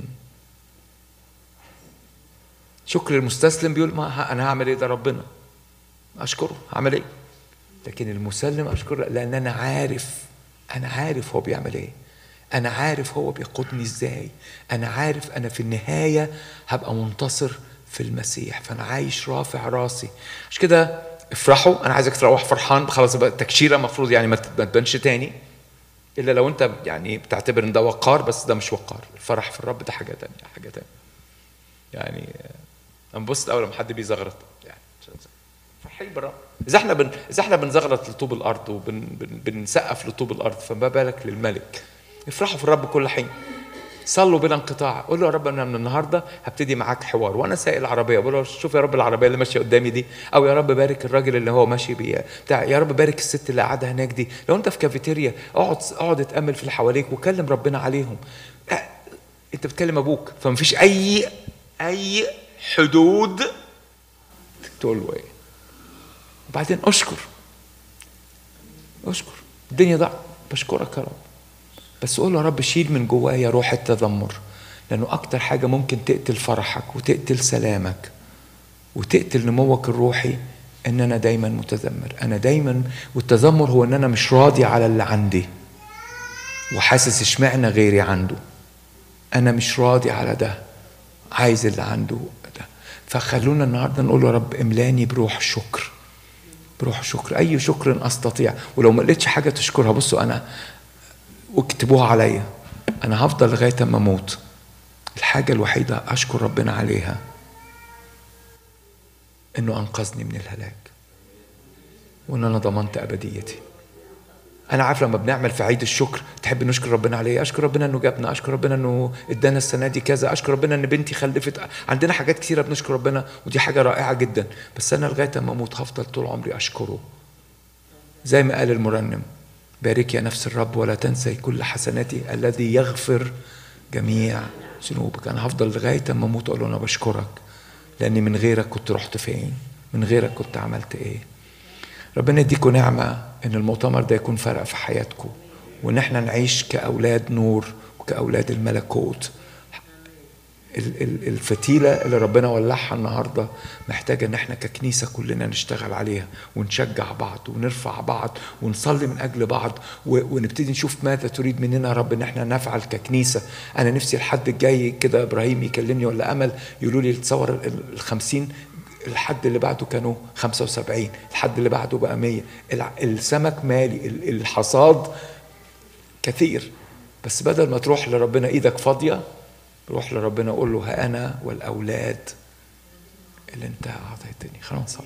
شكر المستسلم بيقول ما انا هعمل ايه ده ربنا اشكره هعمل ايه لكن المسلم اشكره لان انا عارف انا عارف هو بيعمل ايه انا عارف هو بيقودني ازاي انا عارف انا في النهايه هبقى منتصر في المسيح فانا عايش رافع راسي عشان كده افرحوا انا عايزك تروح فرحان خلاص بقى التكشيره المفروض يعني ما تبانش تاني الا لو انت يعني بتعتبر ان ده وقار بس ده مش وقار الفرح في الرب ده حاجه تانية حاجه تانية يعني انا ببص اول لما حد بيزغرط يعني فرحين بالرب اذا احنا بن... اذا احنا بنزغرط لطوب الارض وبنسقف وبن... لطوب الارض فما بالك للملك افرحوا في الرب كل حين صلوا بلا انقطاع قول له يا رب انا من النهارده هبتدي معاك حوار وانا سايق العربيه بقول له شوف يا رب العربيه اللي ماشيه قدامي دي او يا رب بارك الراجل اللي هو ماشي بيه بتاع يا رب بارك الست اللي قاعده هناك دي لو انت في كافيتيريا اقعد اقعد اتامل في اللي حواليك وكلم ربنا عليهم انت بتكلم ابوك فمفيش اي اي حدود تقول له ايه وبعدين اشكر اشكر الدنيا ضاع بشكرك يا رب بس قول له يا رب شيل من جوايا روح التذمر لانه اكتر حاجه ممكن تقتل فرحك وتقتل سلامك وتقتل نموك الروحي ان انا دايما متذمر انا دايما والتذمر هو ان انا مش راضي على اللي عندي وحاسس اشمعنى غيري عنده انا مش راضي على ده عايز اللي عنده ده فخلونا النهارده نقول له يا رب املاني بروح شكر بروح شكر اي شكر استطيع ولو ما لقيتش حاجه تشكرها بصوا انا واكتبوها عليا انا هفضل لغايه اما اموت الحاجه الوحيده اشكر ربنا عليها انه انقذني من الهلاك وان انا ضمنت ابديتي انا عارف لما بنعمل في عيد الشكر تحب نشكر ربنا عليه اشكر ربنا انه جابنا اشكر ربنا انه ادانا السنه دي كذا اشكر ربنا ان بنتي خلفت عندنا حاجات كثيره بنشكر ربنا ودي حاجه رائعه جدا بس انا لغايه اما اموت هفضل طول عمري اشكره زي ما قال المرنم بارك يا نفس الرب ولا تنسي كل حسناتي الذي يغفر جميع ذنوبك انا هفضل لغايه اما اموت اقول له انا بشكرك لاني من غيرك كنت رحت فين من غيرك كنت عملت ايه ربنا يديكم نعمه ان المؤتمر ده يكون فرق في حياتكم وان احنا نعيش كاولاد نور وكاولاد الملكوت ال- ال- الفتيلة اللي ربنا ولعها النهاردة محتاجة ان احنا ككنيسة كلنا نشتغل عليها ونشجع بعض ونرفع بعض ونصلي من اجل بعض و- ونبتدي نشوف ماذا تريد مننا يا رب ان احنا نفعل ككنيسة انا نفسي الحد الجاي كده ابراهيم يكلمني ولا امل يقولوا لي تصور ال- ال- الخمسين الحد اللي بعده كانوا 75 الحد اللي بعده بقى 100 الع- السمك مالي ال- الحصاد كثير بس بدل ما تروح لربنا ايدك فاضيه روح لربنا قول له ها انا والاولاد اللي انت اعطيتني خلينا نصلي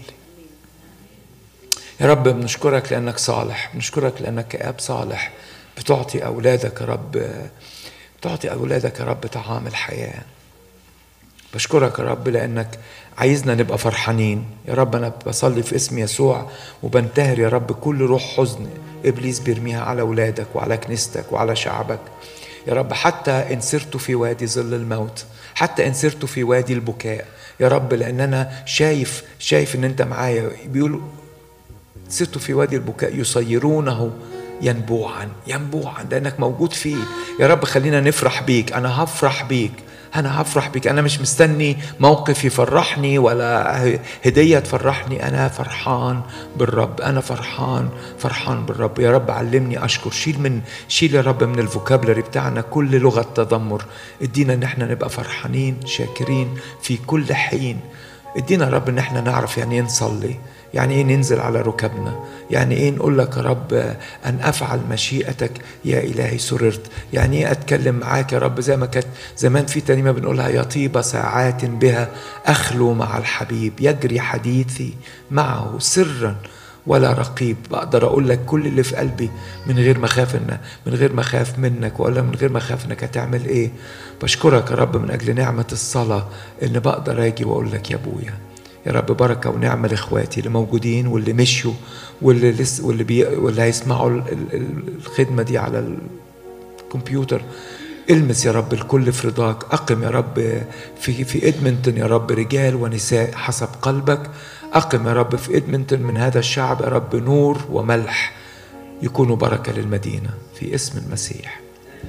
يا رب بنشكرك لانك صالح بنشكرك لانك كاب صالح بتعطي اولادك يا رب بتعطي اولادك يا رب طعام الحياه بشكرك يا رب لانك عايزنا نبقى فرحانين يا رب انا بصلي في اسم يسوع وبنتهر يا رب كل روح حزن ابليس بيرميها على اولادك وعلى كنيستك وعلى شعبك يا رب حتى ان سرت في وادي ظل الموت حتى ان سرت في وادي البكاء يا رب لان انا شايف شايف ان انت معايا بيقولوا سرت في وادي البكاء يصيرونه ينبوعا ينبوعا لانك موجود فيه يا رب خلينا نفرح بيك انا هفرح بيك انا هفرح بيك انا مش مستني موقف يفرحني ولا هديه تفرحني انا فرحان بالرب انا فرحان فرحان بالرب يا رب علمني اشكر شيل من شيل يا رب من الفوكابلري بتاعنا كل لغه تذمر ادينا ان احنا نبقى فرحانين شاكرين في كل حين ادينا يا رب ان احنا نعرف يعني ايه نصلي يعني ايه ننزل على ركبنا يعني ايه نقول لك يا رب ان افعل مشيئتك يا الهي سررت يعني ايه اتكلم معاك يا رب زي ما كانت زمان في ترنيمه بنقولها يا طيب ساعات بها اخلو مع الحبيب يجري حديثي معه سرا ولا رقيب بقدر اقول لك كل اللي في قلبي من غير ما اخاف ان من غير ما اخاف منك ولا من غير ما اخاف انك هتعمل ايه بشكرك يا رب من اجل نعمه الصلاه ان بقدر اجي واقول لك يا ابويا يا رب بركة ونعمة لإخواتي اللي موجودين واللي مشوا واللي لسه واللي بي واللي هيسمعوا ال- ال- الخدمة دي على الكمبيوتر المس يا رب الكل في رضاك أقم يا رب في في إدمنتون يا رب رجال ونساء حسب قلبك أقم يا رب في إدمنتون من هذا الشعب يا رب نور وملح يكونوا بركة للمدينة في اسم المسيح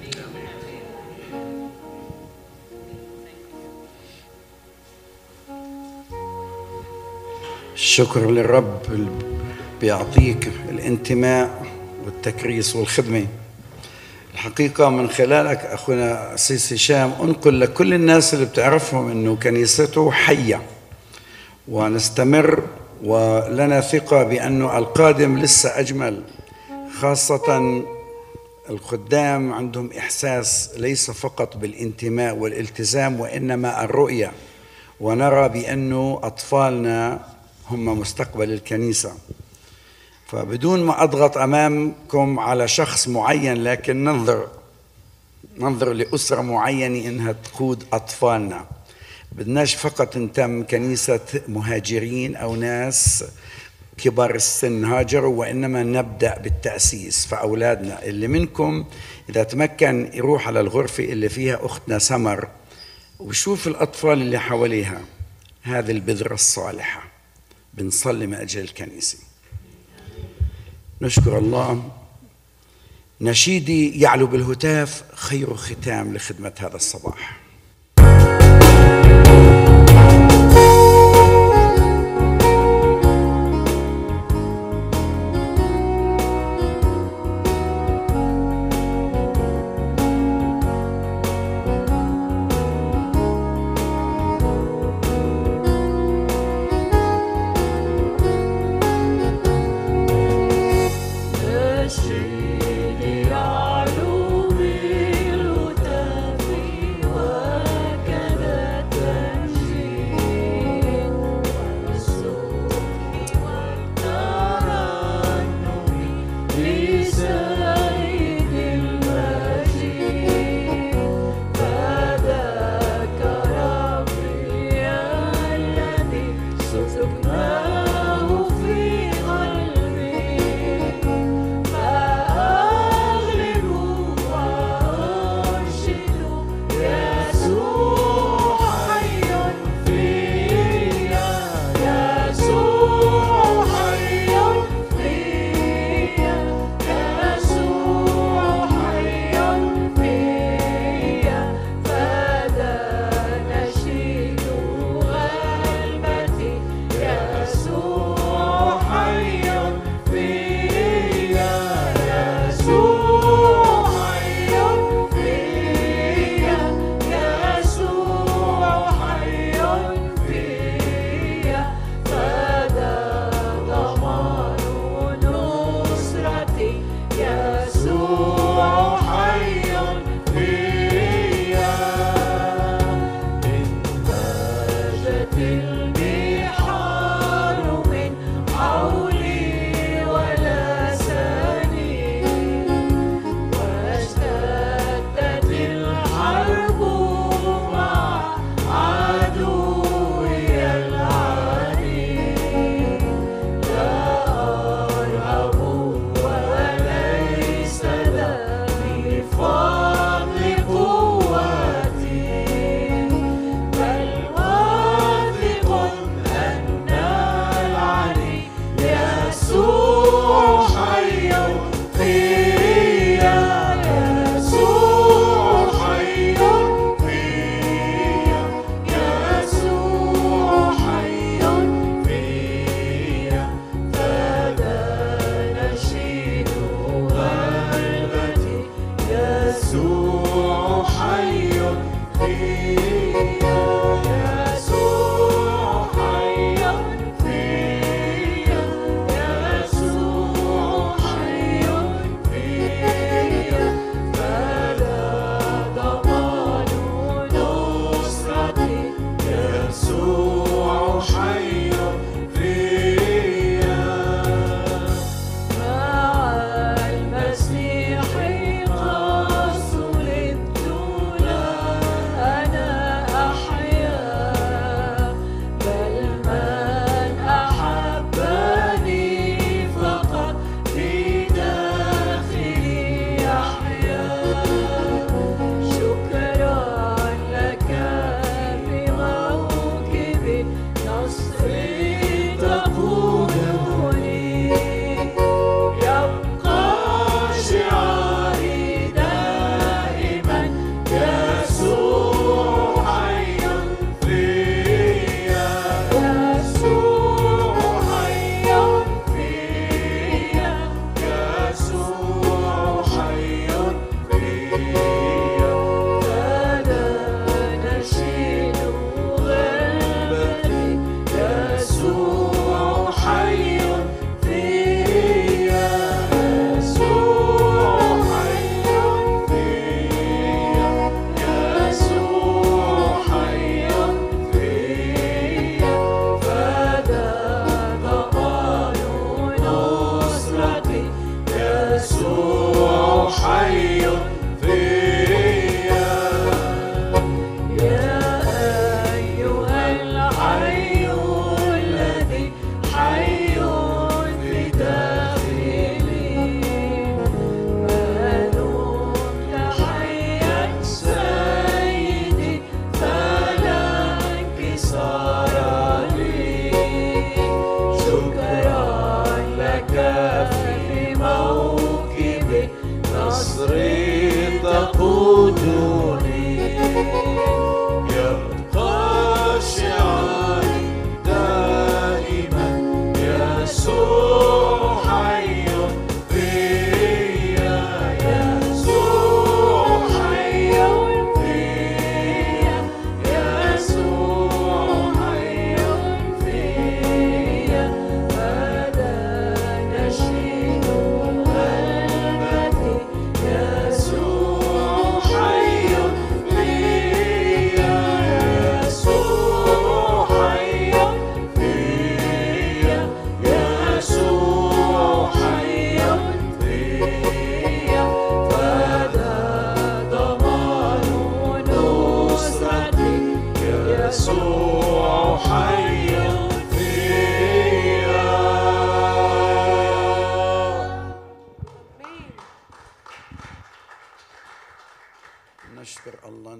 الشكر للرب اللي بيعطيك الانتماء والتكريس والخدمة الحقيقة من خلالك أخونا سيس هشام أنقل لكل الناس اللي بتعرفهم أنه كنيسته حية ونستمر ولنا ثقة بأنه القادم لسه أجمل خاصة الخدام عندهم إحساس ليس فقط بالانتماء والالتزام وإنما الرؤية ونرى بأنه أطفالنا هم مستقبل الكنيسة فبدون ما أضغط أمامكم على شخص معين لكن ننظر ننظر لأسرة معينة إنها تقود أطفالنا بدناش فقط نتم كنيسة مهاجرين أو ناس كبار السن هاجروا وإنما نبدأ بالتأسيس فأولادنا اللي منكم إذا تمكن يروح على الغرفة اللي فيها أختنا سمر وشوف الأطفال اللي حواليها هذه البذرة الصالحة بنصلي من أجل الكنيسة نشكر الله نشيدي يعلو بالهتاف خير ختام لخدمة هذا الصباح نشيد يعلو بالهتاف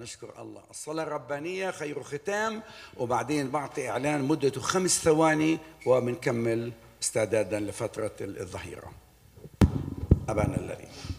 نشكر الله الصلاة الربانية خير ختام وبعدين بعطي إعلان مدته خمس ثواني وبنكمل استعدادا لفترة الظهيرة أبانا الذي